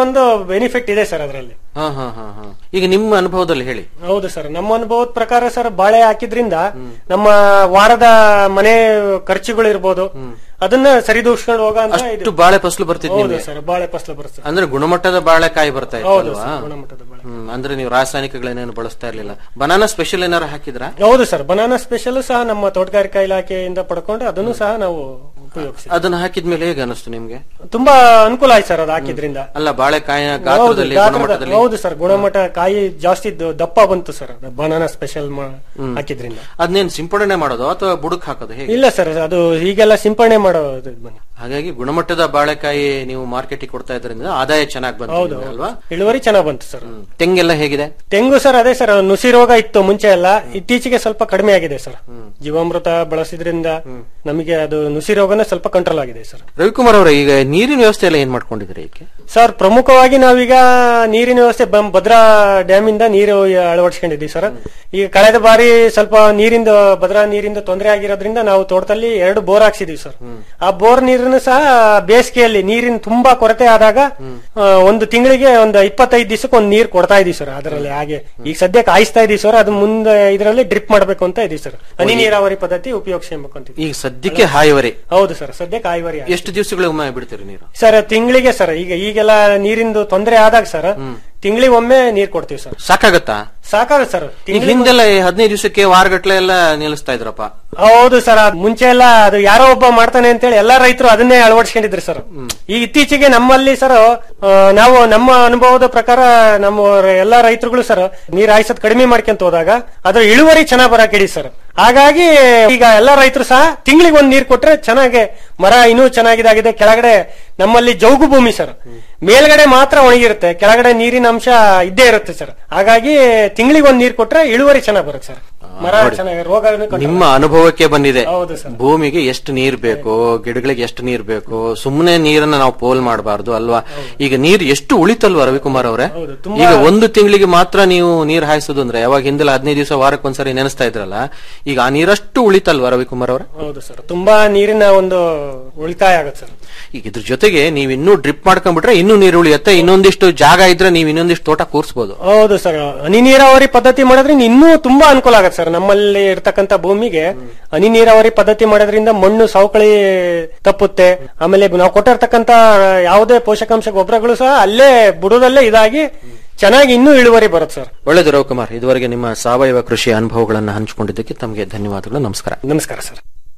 ಒಂದು ಬೆನಿಫಿಟ್ ಇದೆ ಸರ್ ಅದರಲ್ಲಿ ಹಾ ಹಾ ಹಾ ಹಾ ಈಗ ನಿಮ್ಮ ಅನುಭವದಲ್ಲಿ ಹೇಳಿ ಹೌದು ಸರ್ ನಮ್ಮ ಅನುಭವದ ಪ್ರಕಾರ ಸರ್ ಬಾಳೆ ಹಾಕಿದ್ರಿಂದ ನಮ್ಮ ವಾರದ ಮನೆ ಖರ್ಚುಗಳು ಇರ್ಬೋದು ಅದನ್ನ ಸರಿದೂಗಿಸ್ಕೊಂಡು ಹೋಗ ಅಂತ ಅಷ್ಟು ಇದು ಬಾಳೆ ಫಸಲು ಬರ್ತಿದ್ ಹೌದು ನಿಮ್ಗೆ ಸರ್ ಬಾಳೆ ಫಸಲು ಬರುತ್ತೆ ಸರ್. ಅಂದ್ರೆ ಗುಣಮಟ್ಟದ ಬಾಳೆಕಾಯಿ ಬರ್ತಾ ಇತ್ತು ಹೌದು ಅಲ್ವಾ ಸರ್ ಗುಣಮಟ್ಟದ ಬಾಳೆ ಹ್ಮ್ ಅಂದ್ರೆ ನೀವು ರಾಸಾಯನಿಕಗಳೇನೇನು ಬಳಸ್ತಾ ಇರ್ಲಿಲ್ಲ ಬನಾನಾ ಸ್ಪೆಷಲ್ ಏನಾರು ಹಾಕಿದ್ರಾ ಹೌದು ಸರ್ ಬನಾನಾ ಸ್ಪೆಷಲ್ ಸಹ ನಮ್ಮ ತೋಟಗಾರಿಕಾ ಇಲಾಖೆಯಿಂದ ಪಡ್ಕೊಂಡು ಅದನ್ನು ಸಹ ನಾವು ಉಪಯೋಗಿಸಿ ಅದನ್ನ ಹಾಕಿದ್ಮೇಲೆ ಹೇಗೆ ಅನಿಸ್ತು ನಿಮ್ಗೆ ತುಂಬಾ ಅನುಕೂಲ ಆಯ್ತು ಸರ್ ಅದು ಹಾಕಿದ್ರಿಂದ ಅಲ್ಲ ಬಾಳೆಕಾಯಿನ ಹೌದು ಗಾತ್ರದಲ್ಲಿ ಗಾತ್ರದ- ಗುಣಮಟ್ಟದಲ್ಲಿ ಹೌದು ಸರ್ ಗುಣಮಟ್ಟ ಕಾಯಿ ಜಾಸ್ತಿ ದ- ದಪ್ಪ ಬಂತು ಸರ್ ಬನಾನಾ ಸ್ಪೆಷಲ್ ಹಾಕಿದ್ರಿಂದ ಅದನ್ನೇನ್ ಸಿಂಪಡಣೆ ಮಾಡೋದು ಅಥವಾ ಬುಡಕ್ ಹಾಕೋದು ಹೇಗೆ ಇಲ್ಲ ಸರ್ ಅದು ಹೀಗೆಲ್ಲ ಸಿಂಪಡಣೆ ಮಾಡೋದು ಇದು ಬನ್ನಿ ಹಾಗಾಗಿ ಗುಣಮಟ್ಟದ ಬಾಳೆಕಾಯಿ ನೀವು ಮಾರ್ಕೆಟಿಗೆ ಕೊಡ್ತಾ ಇದ್ರಿಂದ ಆದಾಯ ಚೆನ್ನಾಗಿ ಬಂತು ಹೌದು ನಿಮ್ಗೆ ಅಲ್ವಾ ಇಳುವರಿ ಚೆನ್ನಾಗ್ ಬಂತು ಸರ್ ಹ್ಮ್. ತೆಂಗೆಲ್ಲ ಹೇಗಿದೆ ತೆಂಗು ಸರ್ ಅದೇ ಸರ್ ನುಸಿ ರೋಗ ಇತ್ತು ಮುಂಚೆ ಎಲ್ಲ ಇತ್ತೀಚೆಗೆ ಸ್ವಲ್ಪ ಕಡಿಮೆ ಆಗಿದೆ ಸರ್ ಜೀವಾಮೃತ ಬಳಸಿದ್ರಿಂದ ನಮಗೆ ಅದು ನುಸಿ ರೋಗನ ಸ್ವಲ್ಪ ಕಂಟ್ರೋಲ್ ಆಗಿದೆ ಸರ್ ರವಿಕುಮಾರ್ ಅವರೇ ಈಗ ನೀರಿನ ವ್ಯವಸ್ಥೆ ಎಲ್ಲ ಏನ್ ಮಾಡ್ಕೊಂಡಿದ್ರಿ ಇದಕ್ಕೆ ಸರ್ ಪ್ರಮುಖವಾಗಿ ನಾವೀಗ ನೀರಿನ ವ್ಯವಸ್ಥೆ ಬಂ- ಭದ್ರಾ ಡ್ಯಾಮ್ ಇಂದ ನೀರು ಅಳವಡಿಸ್ಕೊಂಡಿದ್ದೀವಿ ಸರ್ ಈಗ ಕಳೆದ ಬಾರಿ ಸ್ವಲ್ಪ ನೀರಿಂದ ಭದ್ರಾ ನೀರಿಂದ ತೊಂದರೆ ಆಗಿರೋದ್ರಿಂದ ನಾವು ತೋಟದಲ್ಲಿ ಎರಡು ಬೋರ್ ಹಾಕ್ಸಿದೀವಿ ಸರ್ ಆ ಬೋರ್ ನೀರನ್ನು ಸಹ ಬೇಸಿಗೆಯಲ್ಲಿ ನೀರಿನ ತುಂಬಾ ಕೊರತೆ ಆದಾಗ ಆ, ಒಂದು ತಿಂಗಳಿಗೆ ಒಂದು ಇಪ್ಪತ್ತೈದು ದಿವಸಕ್ಕೆ ಒಂದು ನೀರು ಕೊಡ್ತಾ ಇದೀವಿ ಸರ್ ಅದರಲ್ಲಿ ಹಾಗೆ ಈಗ ಸದ್ಯಕ್ಕೆ ಕಾಯಿಸ್ತಾ ಇದೀವಿ ಸರ್ ಅದು ಮುಂದೆ ಇದರಲ್ಲಿ ಡ್ರಿಪ್ ಮಾಡ್ಬೇಕು ಅಂತ ಇದೀವಿ ಸರ್ ಹನಿ ನೀರಾವರಿ ಪದ್ಧತಿ ಉಪಯೋಗಿಸಬೇಕು ಅಂತ ಈಗ ಸದ್ಯಕ್ಕೆ ಹಾಯುವರಿ ಹೌದು ಸರ್ ಸದ್ಯಕ್ಕೆ ಕಾಯಿವರಿ ಆಗಿದೆ. ಎಷ್ಟು ದಿವಸಗಳಿಗೊಮ್ಮೆ ಬಿಡ್ತೀರಿ ನೀರು ಸರ್ ತಿಂಗಳಿಗೆ ಸರ್ ಈಗ ಈಗೆಲ್ಲ ನೀರಿಂದು ತೊಂದರೆ ಆದಾಗ ಸರ್ ತಿಂಗಳಿಗೆ ಒಮ್ಮೆ ನೀರ್ ಕೊಡ್ತೀವಿ ಸರ್ ಸಾಕಾಗತ್ತಾ ಸಾಕಾಗ ಸರ್ ಈಗ ತಿಂಗ್ಳಿಗೆ ಹಿಂದೆಲ್ಲ ಈ ಹದಿನೈದು ದಿವಸಕ್ಕೆ ವಾರಗಟ್ಲೆ ಎಲ್ಲ ನಿಲ್ಲಿಸ್ತಾ ಇದ್ರಪ್ಪ ಹೌದು ಸರ್ ಅದ್ ಮುಂಚೆ ಎಲ್ಲ ಅದು ಯಾರೋ ಒಬ್ಬ ಮಾಡ್ತಾನೆ ಅಂತೇಳಿ ಎಲ್ಲಾ ರೈತರು ಅದನ್ನೇ ಅಳವಡಿಸ್ಕೊಂಡಿದ್ರು ಸರ್ ಈ ಇತ್ತೀಚೆಗೆ ನಮ್ಮಲ್ಲಿ ಸರ್ ಆ, ನಾವು ನಮ್ಮ ಅನುಭವದ ಪ್ರಕಾರ ನಮ್ಮ ಎಲ್ಲಾ ರೈತರುಗಳು ಸರ್ ನೀರ್ ಹಾಯಿಸೋದ್ ಕಡಿಮೆ ಮಾಡ್ಕೊಂತ ಹೋದಾಗ ಅದ್ರ ಇಳುವರಿ ಚೆನ್ನಾಗ್ ಬರಕಿಡಿ ಸರ್ ಹಾಗಾಗಿ ಈಗ ಎಲ್ಲಾ ರೈತರು ಸಹ ತಿಂಗಳಿಗೆ ಒಂದ್ ನೀರ್ ಕೊಟ್ರೆ ಚೆನ್ನಾಗೆ ಮರ ಇನ್ನೂ ಚೆನ್ನಾಗಿದಾಗಿದೆ ಕೆಳಗಡೆ ನಮ್ಮಲ್ಲಿ ಜೌಗು ಭೂಮಿ ಸರ್ ಮೇಲ್ಗಡೆ ಮಾತ್ರ ಒಣಗಿರುತ್ತೆ ಕೆಳಗಡೆ ನೀರಿನ ಅಂಶ ಇದ್ದೇ ಇರುತ್ತೆ ಸರ್ ಹಾಗಾಗಿ ತಿಂಗಳಿಗೆ ಒಂದ್ ನೀರ್ ಕೊಟ್ರೆ ಇಳುವರಿ ಚೆನ್ನಾಗ್ ಬರುತ್ತೆ ಸರ್ ಮರ ಚೆನ್ನಾಗಿ ರೋಗ ನಿಮ್ಮ ಅನುಭವಕ್ಕೆ ಬಂದಿದೆ ಹೌದು ಸರ್. ಭೂಮಿಗೆ ಎಷ್ಟು ನೀರ್ ಬೇಕು ಗಿಡಗಳಿಗೆ ಎಷ್ಟು ನೀರ್ ಬೇಕು ಸುಮ್ಮನೆ ನೀರನ್ನ ನಾವು ಪೋಲ್ ಮಾಡಬಾರ್ದು ಅಲ್ವಾ ಈಗ ನೀರ್ ಎಷ್ಟು ಉಳಿತಲ್ವಾ ರವಿಕುಮಾರ್ ಅವರೇ ಹೌದು, ತುಂಬಾ- ಈಗ ಒಂದು ತಿಂಗಳಿಗೆ ಮಾತ್ರ ನೀವು ನೀರ್ ಹಾಯಿಸೋದು ಅಂದ್ರೆ ಯಾವಾಗ ಹಿಂದೆಲ್ಲ ಹದಿನೈದು ದಿವಸ ವಾರಕ್ಕೆ ಒಂದ್ಸರಿ ನೆನೆಸ್ತಾ ಇದ್ರಲ್ಲ ಈಗ ಆ ನೀರಷ್ಟು ಉಳಿತಲ್ವಾ ರವಿಕುಮಾರ್ ಅವರೇ ಹೌದು ಸರ್ ತುಂಬಾ ನೀರಿನ ಒಂದು ಉಳಿತಾಯ ಆಗುತ್ತೆ ಸರ್ ಈಗ ಇದ್ರ ಜೊತೆಗೆ ನೀವು ಇನ್ನೂ ಡ್ರಿಪ್ ಮಾಡ್ಕೊಂಡ್ಬಿಟ್ರೆ ಇನ್ನೂ ನೀರು ಉಳಿಯುತ್ತೆ ಇನ್ನೊಂದಿಷ್ಟು ಜಾಗ ಇದ್ರೆ ನೀವು ಇನ್ನೊಂದಿಷ್ಟು ತೋಟ ಕೂರ್ಸ್ಬೋದು ಹೌದು ಸರ್ ಹನಿ ನೀರಾವರಿ ಪದ್ಧತಿ ಮಾಡೋದ್ರಿಂದ ಇನ್ನೂ ತುಂಬಾ ಅನುಕೂಲ ಆಗತ್ತೆ ಸರ್ ನಮ್ಮಲ್ಲಿ ಇರ್ತಕ್ಕಂತ ಭೂಮಿಗೆ ಹನಿ ನೀರಾವರಿ ಪದ್ಧತಿ ಮಾಡೋದ್ರಿಂದ ಮಣ್ಣು ಸವಕಳಿ ತಪ್ಪುತ್ತೆ ಆಮೇಲೆ ನಾವು ಕೊಟ್ಟಿರ್ತಕ್ಕಂತ ಯಾವುದೇ ಪೋಷಕಾಂಶ ಗೊಬ್ಬರಗಳು ಸಹ ಅಲ್ಲೇ ಬುಡದಲ್ಲೇ ಇದಾಗಿ ಚೆನ್ನಾಗಿ ಇನ್ನೂ ಇಳುವರಿ ಬರುತ್ತೆ ಸರ್ ಒಳ್ಳೆಯದು ರವಿಕುಮಾರ್ ಇದುವರೆಗೆ ನಿಮ್ಮ ಸಾವಯವ ಕೃಷಿ ಅನುಭವಗಳನ್ನು ಹಂಚಿಕೊಂಡಿದ್ದಕ್ಕೆ ತಮಗೆ ಧನ್ಯವಾದಗಳು ನಮಸ್ಕಾರ ನಮಸ್ಕಾರ ಸರ್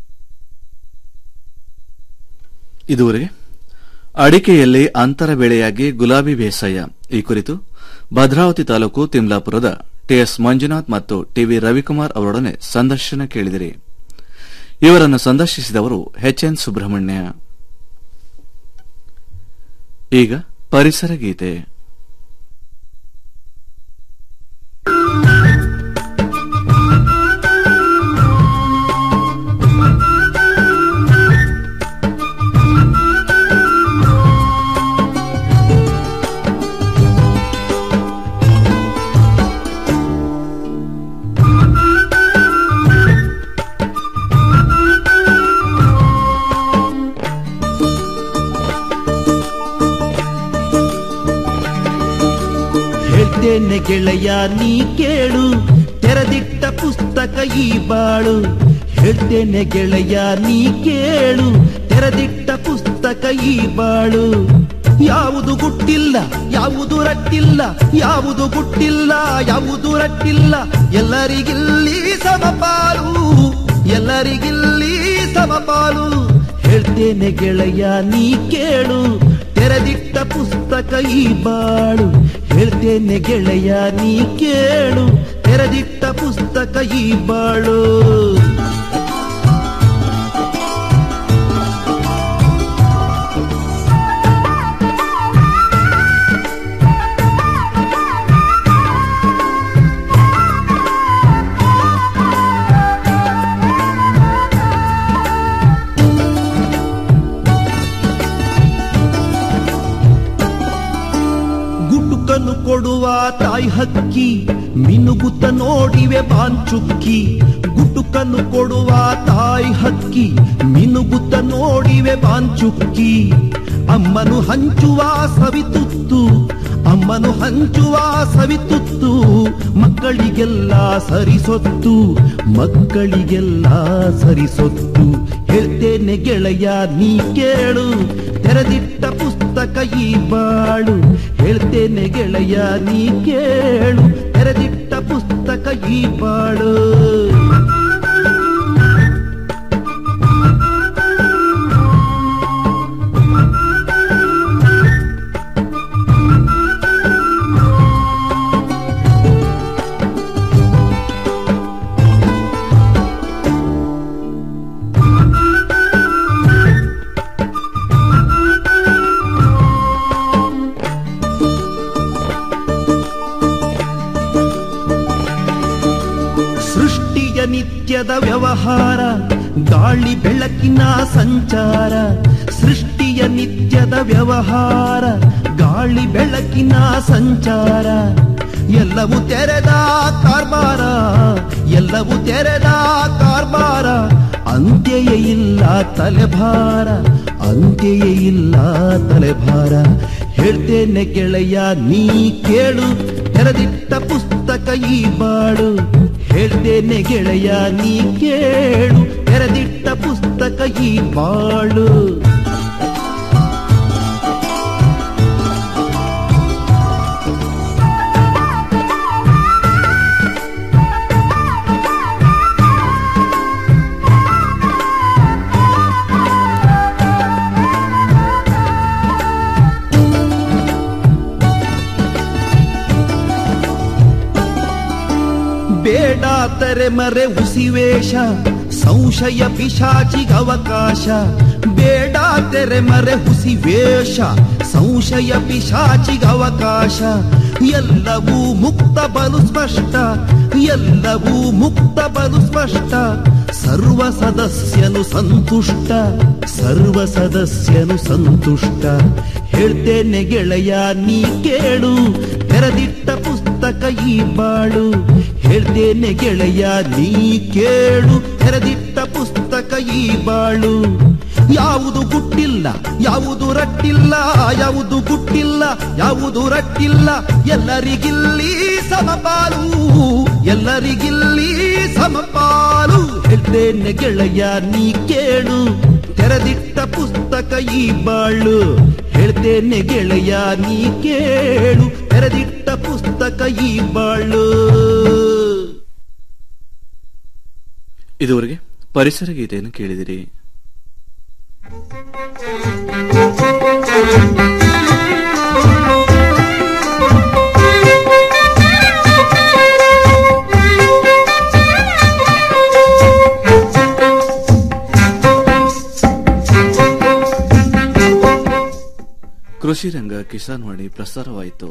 ಇದುವರೆಗೆ ಅಡಿಕೆಯಲ್ಲಿ ಅಂತರ ಬೆಳೆಯಾಗಿ ಗುಲಾಬಿ ಬೇಸಾಯ ಈ ಕುರಿತು ಭದ್ರಾವತಿ ತಾಲೂಕು ತಿಮ್ಲಾಪುರದ ಟಿಎಸ್ ಮಂಜುನಾಥ್ ಮತ್ತು ಟಿವಿ ರವಿಕುಮಾರ್ ಅವರೊಡನೆ ಸಂದರ್ಶನ ಕೇಳಿದಿರಿ ಇವರನ್ನು ಸಂದರ್ಶಿಸಿದವರು ಎಚ್ಎನ್ ಸುಬ್ರಹ್ಮಣ್ಯ ಈಗ ಪರಿಸರ ಗೀತೆ ಹೇಳ್ತೇನೆ ಗೆಳೆಯ ನೀ ಕೇಳು ತೆರೆದಿಟ್ಟ ಪುಸ್ತಕ ಈ ಬಾಳು ಹೇಳ್ತೇನೆ ಗೆಳೆಯ ನೀ ಕೇಳು ತೆರೆದಿಟ್ಟ ಪುಸ್ತಕ ಈ ಬಾಳು ಯಾವುದು ಗುಟ್ಟಿಲ್ಲ ಯಾವುದು ರಟ್ಟಿಲ್ಲ ಯಾವುದು ಗುಟ್ಟಿಲ್ಲ ಯಾವುದು ರಟ್ಟಿಲ್ಲ ಎಲ್ಲರಿಗಿಲ್ಲಿ ಸಮಪಾಲು ಎಲ್ಲರಿಗಿಲ್ಲಿ ಸಮಪಾಲು ಹೇಳ್ತೇನೆ ಗೆಳೆಯ ನೀ ಕೇಳು ತೆರೆದಿಟ್ಟ ಪುಸ್ತಕ ಈ ಬಾಳು ಹೇಳ್ತೇನೆ ಗೆಳೆಯ ನೀ ಕೇಳು ತೆರೆದಿಟ್ಟ ಪುಸ್ತಕ ಈ ಬಾಳು ಗುಟುಕನ್ನು ಕೊಡುವ ತಾಯಿ ಹಕ್ಕಿ ಮಿನುಗುತ್ತ ನೋಡಿವೆ ಬಾಂಚುಕ್ಕಿ ಗುಟುಕನ್ನು ಕೊಡುವ ತಾಯಿ ಹಕ್ಕಿ ಮಿನುಗುತ್ತ ನೋಡಿವೆ ಬಾಂಚುಕ್ಕಿ ಅಮ್ಮನು ಹಂಚುವ ಸವಿತುತ್ತು ಅಮ್ಮನು ಹಂಚುವ ಸವಿತುತ್ತು ಮಕ್ಕಳಿಗೆಲ್ಲ ಸರಿಸೊತ್ತು ಮಕ್ಕಳಿಗೆಲ್ಲ ಸರಿಸೊತ್ತು ಹೇಳ್ತೇನೆ ಗೆಳೆಯ ನೀ ಕೇಳು ತೆರೆದಿಟ್ಟ ಪುಸ್ತಕ ಈ ಬಾಳು ಹೇಳ್ತೇನೆ ಗೆಳೆಯ ನೀ ಕೇಳು ತೆರೆದಿಟ್ಟ ಪುಸ್ತಕ ಈ ಬಾಳು ಸೃಷ್ಟಿಯ ನಿತ್ಯದ ವ್ಯವಹಾರ ಗಾಳಿ ಬೆಳಕಿನ ಸಂಚಾರ ಸೃಷ್ಟಿಯ ನಿತ್ಯದ ವ್ಯವಹಾರ ಗಾಳಿ ಬೆಳಕಿನ ಸಂಚಾರ ಎಲ್ಲವೂ ತೆರೆದ ಕಾರ್ಬಾರ ಎಲ್ಲವೂ ತೆರೆದ ಕಾರ್ಬಾರ ಅಂತ್ಯಯ ಇಲ್ಲ ತಲೆಭಾರ ಅಂತ್ಯಯ ಇಲ್ಲ ತಲೆಭಾರ ಹೇಳ್ತೇನೆ ಗೆಳೆಯ ನೀ ಕೇಳು ತೆರೆದಿಟ್ಟ ಪುಸ್ತಕ ಈ ಬಾಳು ಹೇಳ್ತೇನೆ ಗೆಳೆಯ ನೀ ಕೇಳು ತೆರೆದಿಟ್ಟ ಪುಸ್ತಕ ಈ ಬಾಳು ಬೇಡ ತೆರೆಮರೆ ಹುಸಿವೇಶ ಸಂಶಯ ಪಿಶಾಚಿಗವಕಾಶ ಬೇಡ ತೆರೆಮರೆ ಹುಸಿವೇಶ ಸಂಶಯ ಪಿಶಾಚಿಗವಕಾಶ ಎಲ್ಲವೂ ಮುಕ್ತ ಬಲು ಸ್ಪಷ್ಟ ಎಲ್ಲವೂ ಮುಕ್ತ ಬಲು ಸ್ಪಷ್ಟ ಸರ್ವ ಸದಸ್ಯನು ಸಂತುಷ್ಟ ಸರ್ವ ಸದಸ್ಯನು ಸಂತುಷ್ಟ ಹೇಳ್ತೇನೆ ಗೆಳೆಯ ನೀ ಕೇಳು ತೆರೆದಿಟ್ಟ ಪುಸ್ತಕ ಈ ಬಾಳು ಹೇಳ್ತೇನೆ ಗೆಳೆಯ ನೀ ಕೇಳು ತೆರೆದಿಟ್ಟ ಪುಸ್ತಕ ಈ ಬಾಳು ಯಾವುದು ಗುಟ್ಟಿಲ್ಲ ಯಾವುದು ರಟ್ಟಿಲ್ಲ ಯಾವುದು ಗುಟ್ಟಿಲ್ಲ ಯಾವುದು ರಟ್ಟಿಲ್ಲ ಎಲ್ಲರಿಗಿಲ್ಲಿ ಸಮಪಾಲು ಎಲ್ಲರಿಗಿಲ್ಲಿ ಸಮಪಾಲು ಹೇಳ್ತೇನೆ ಗೆಳೆಯ ನೀ ಕೇಳು ತೆರೆದಿಟ್ಟ ಪುಸ್ತಕ ಈ ಬಾಳು ಹೇಳ್ತೇನೆ ಗೆಳೆಯ ನೀ ಕೇಳು ತೆರೆದಿಟ್ಟ ಪುಸ್ತಕ ಈ ಬಾಳು ಇದುವರೆಗೆ ಪರಿಸರ ಗೀತೆಯನ್ನು ಕೇಳಿದಿರಿ ಕೃಷಿ ರಂಗ ಕಿಸಾನ್ ವಾಣಿ ಪ್ರಸಾರವಾಯಿತು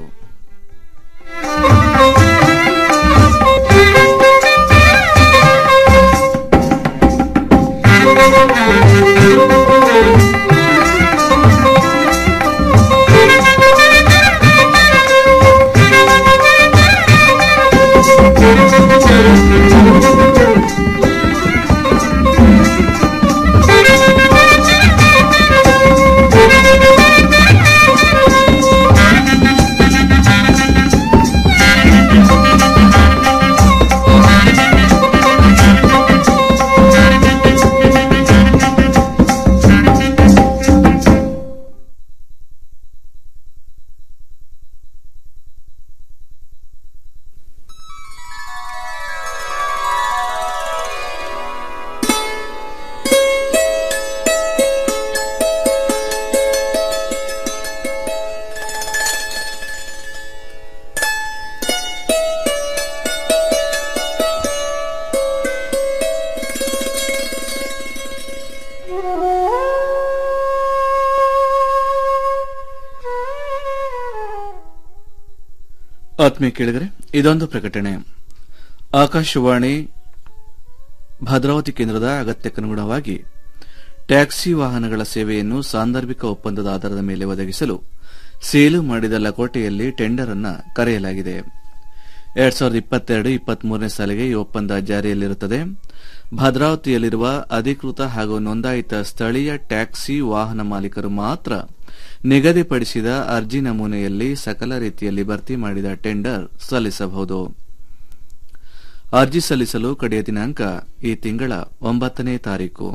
ಆತ್ಮೀಯ ಕೇಳಿದರೆ ಇದೊಂದು ಪ್ರಕಟಣೆ ಆಕಾಶವಾಣಿ ಭದ್ರಾವತಿ ಕೇಂದ್ರದ ಅಗತ್ಯಕ್ಕನುಗುಣವಾಗಿ ಟ್ಯಾಕ್ಸಿ ವಾಹನಗಳ ಸೇವೆಯನ್ನು ಸಾಂದರ್ಭಿಕ ಒಪ್ಪಂದದ ಆಧಾರದ ಮೇಲೆ ಒದಗಿಸಲು ಸೇಲು ಮಾಡಿದ ಲಕೋಟೆಯಲ್ಲಿ ಟೆಂಡರ್ ಅನ್ನ ಕರೆಯಲಾಗಿದೆ ಎರಡ್ ಸಾವಿರದ ಇಪ್ಪತ್ತೆರಡು ಇಪ್ಪತ್ಮೂರನೇ ಸಾಲಿಗೆ ಈ ಒಪ್ಪಂದ ಜಾರಿಯಲ್ಲಿರುತ್ತದೆ ಭದ್ರಾವತಿಯಲ್ಲಿರುವ ಅಧಿಕೃತ ಹಾಗೂ ನೋಂದಾಯಿತ ಸ್ಥಳೀಯ ಟ್ಯಾಕ್ಸಿ ವಾಹನ ಮಾಲೀಕರು ಮಾತ್ರ ನಿಗದಿಪಡಿಸಿದ ಅರ್ಜಿ ನಮೂನೆಯಲ್ಲಿ ಸಕಲ ರೀತಿಯಲ್ಲಿ ಭರ್ತಿ ಮಾಡಿದ ಟೆಂಡರ್ ಸಲ್ಲಿಸಬಹುದು ಅರ್ಜಿ ಸಲ್ಲಿಸಲು ಕಡೆಯ ದಿನಾಂಕ ಈ ತಿಂಗಳ ಒಂಬತ್ತನೇ ತಾರೀಕು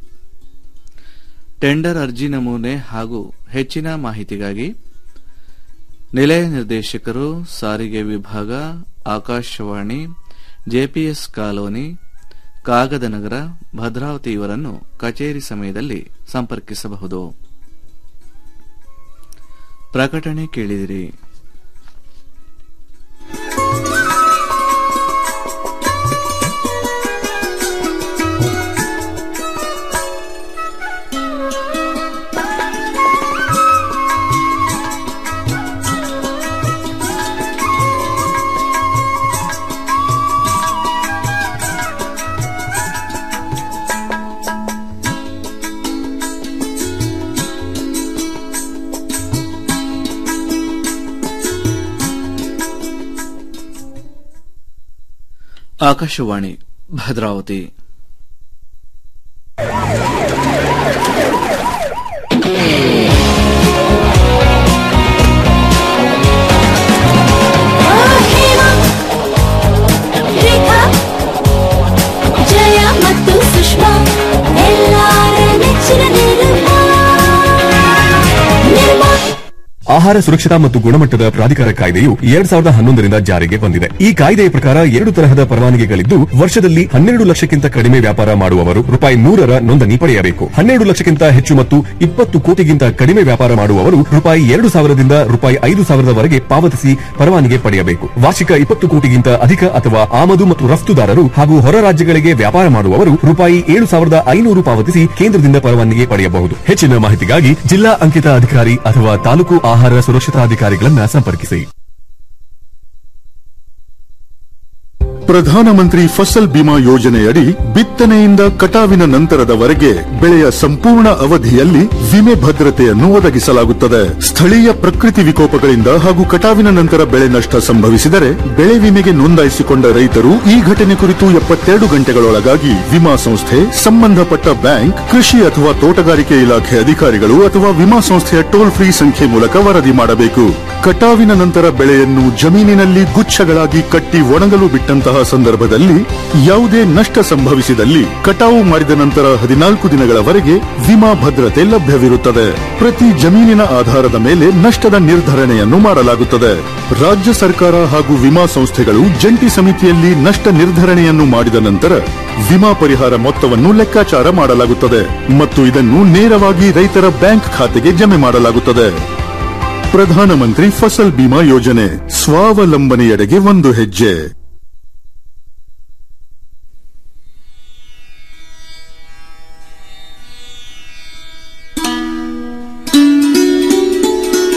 ಟೆಂಡರ್ ಅರ್ಜಿ ನಮೂನೆ ಹಾಗೂ ಹೆಚ್ಚಿನ ಮಾಹಿತಿಗಾಗಿ ನಿಲಯ ನಿರ್ದೇಶಕರು ಸಾರಿಗೆ ವಿಭಾಗ ಆಕಾಶವಾಣಿ ಜೆಪಿಎಸ್ ಕಾಲೋನಿ ಕಾಗದನಗರ ಭದ್ರಾವತಿ ಇವರನ್ನು ಕಚೇರಿ ಸಮಯದಲ್ಲಿ ಸಂಪರ್ಕಿಸಬಹುದು ಪ್ರಕಟಣೆ ಕೇಳಿದಿರಿ ಆಕಾಶವಾಣಿ ಭದ್ರಾವತಿ ರೇಖಾ ಜಯ ಮತ್ತು ಸುಷ್ಮಾ ಎಲ್ಲಾರ ನೆಚ್ಚಿನ ನಿರ್ಮಾ ನಿರ್ಮಾ ಆಹಾರ ಸುರಕ್ಷತಾ ಮತ್ತು ಗುಣಮಟ್ಟದ ಪ್ರಾಧಿಕಾರ ಕಾಯ್ದೆಯು ಎರಡ್ ಸಾವಿರದ ಹನ್ನೊಂದರಿಂದ ಜಾರಿಗೆ ಬಂದಿದೆ ಈ ಕಾಯ್ದೆಯ ಪ್ರಕಾರ ಎರಡು ತರಹದ ಪರವಾನಗಿಗಳಿದ್ದು ವರ್ಷದಲ್ಲಿ ಹನ್ನೆರಡು ಲಕ್ಷಕ್ಕಿಂತ ಕಡಿಮೆ ವ್ಯಾಪಾರ ಮಾಡುವವರು ರೂಪಾಯಿ ನೂರರ ನೋಂದಣಿ ಪಡೆಯಬೇಕು ಹನ್ನೆರಡು ಲಕ್ಷಕ್ಕಿಂತ ಹೆಚ್ಚು ಮತ್ತು ಇಪ್ಪತ್ತು ಕೋಟಿಗಿಂತ ಕಡಿಮೆ ವ್ಯಾಪಾರ ಮಾಡುವವರು ರೂಪಾಯಿ ಎರಡು ಸಾವಿರದಿಂದ ರೂಪಾಯಿ ಐದು ಸಾವಿರದವರೆಗೆ ಪಾವತಿಸಿ ಪರವಾನಗಿ ಪಡೆಯಬೇಕು ವಾರ್ಷಿಕ ಇಪ್ಪತ್ತು ಕೋಟಿಗಿಂತ ಅಧಿಕ ಅಥವಾ ಆಮದು ಮತ್ತು ರಫ್ತುದಾರರು ಹಾಗೂ ಹೊರ ರಾಜ್ಯಗಳಿಗೆ ವ್ಯಾಪಾರ ಮಾಡುವವರು ರೂಪಾಯಿ ಏಳು ಸಾವಿರದ ಐನೂರು ಪಾವತಿಸಿ ಕೇಂದ್ರದಿಂದ ಪರವಾನಗಿ ಪಡೆಯಬಹುದು ಹೆಚ್ಚಿನ ಮಾಹಿತಿಗಾಗಿ ಜಿಲ್ಲಾ ಅಂಕಿತ ಅಧಿಕಾರಿ ಅಥವಾ ತಾಲೂಕು ಆಹಾರ ಸುರಕ್ಷತಾಧಿಕಾರಿಗಳನ್ನ ಸಂಪರ್ಕಿಸಿ ಪ್ರಧಾನಮಂತ್ರಿ ಫಸಲ್ ಬಿಮಾ ಯೋಜನೆಯಡಿ ಬಿತ್ತನೆಯಿಂದ ಕಟಾವಿನ ನಂತರದವರೆಗೆ ಬೆಳೆಯ ಸಂಪೂರ್ಣ ಅವಧಿಯಲ್ಲಿ ವಿಮೆ ಭದ್ರತೆಯನ್ನು ಒದಗಿಸಲಾಗುತ್ತದೆ ಸ್ಥಳೀಯ ಪ್ರಕೃತಿ ವಿಕೋಪಗಳಿಂದ ಹಾಗೂ ಕಟಾವಿನ ನಂತರ ಬೆಳೆ ನಷ್ಟ ಸಂಭವಿಸಿದರೆ ಬೆಳೆ ವಿಮೆಗೆ ನೋಂದಾಯಿಸಿಕೊಂಡ ರೈತರು ಈ ಘಟನೆ ಕುರಿತು ಎಪ್ಪತ್ತೆರಡು ಗಂಟೆಗಳೊಳಗಾಗಿ ವಿಮಾ ಸಂಸ್ಥೆ ಸಂಬಂಧಪಟ್ಟ ಬ್ಯಾಂಕ್ ಕೃಷಿ ಅಥವಾ ತೋಟಗಾರಿಕೆ ಇಲಾಖೆ ಅಧಿಕಾರಿಗಳು ಅಥವಾ ವಿಮಾ ಸಂಸ್ಥೆಯ ಟೋಲ್ ಫ್ರೀ ಸಂಖ್ಯೆ ಮೂಲಕ ವರದಿ ಮಾಡಬೇಕು ಕಟಾವಿನ ನಂತರ ಬೆಳೆಯನ್ನು ಜಮೀನಿನಲ್ಲಿ ಗುಚ್ಛಗಳಾಗಿ ಕಟ್ಟಿ ಒಣಗಲು ಬಿಟ್ಟಂತಹ ಸಂದರ್ಭದಲ್ಲಿ ಯಾವುದೇ ನಷ್ಟ ಸಂಭವಿಸಿದಲ್ಲಿ ಕಟಾವು ಮಾಡಿದ ನಂತರ ಹದಿನಾಲ್ಕು ದಿನಗಳವರೆಗೆ ವಿಮಾ ಭದ್ರತೆ ಲಭ್ಯವಿರುತ್ತದೆ ಪ್ರತಿ ಜಮೀನಿನ ಆಧಾರದ ಮೇಲೆ ನಷ್ಟದ ನಿರ್ಧರಣೆಯನ್ನು ಮಾಡಲಾಗುತ್ತದೆ ರಾಜ್ಯ ಸರ್ಕಾರ ಹಾಗೂ ವಿಮಾ ಸಂಸ್ಥೆಗಳು ಜಂಟಿ ಸಮಿತಿಯಲ್ಲಿ ನಷ್ಟ ನಿರ್ಧರಣೆಯನ್ನು ಮಾಡಿದ ನಂತರ ವಿಮಾ ಪರಿಹಾರ ಮೊತ್ತವನ್ನು ಲೆಕ್ಕಾಚಾರ ಮಾಡಲಾಗುತ್ತದೆ ಮತ್ತು ಇದನ್ನು ನೇರವಾಗಿ ರೈತರ ಬ್ಯಾಂಕ್ ಖಾತೆಗೆ ಜಮೆ ಮಾಡಲಾಗುತ್ತದೆ ಪ್ರಧಾನಮಂತ್ರಿ ಫಸಲ್ ಬಿಮಾ ಯೋಜನೆ ಸ್ವಾವಲಂಬನೆಯೆಡೆಗೆ ಒಂದು ಹೆಜ್ಜೆ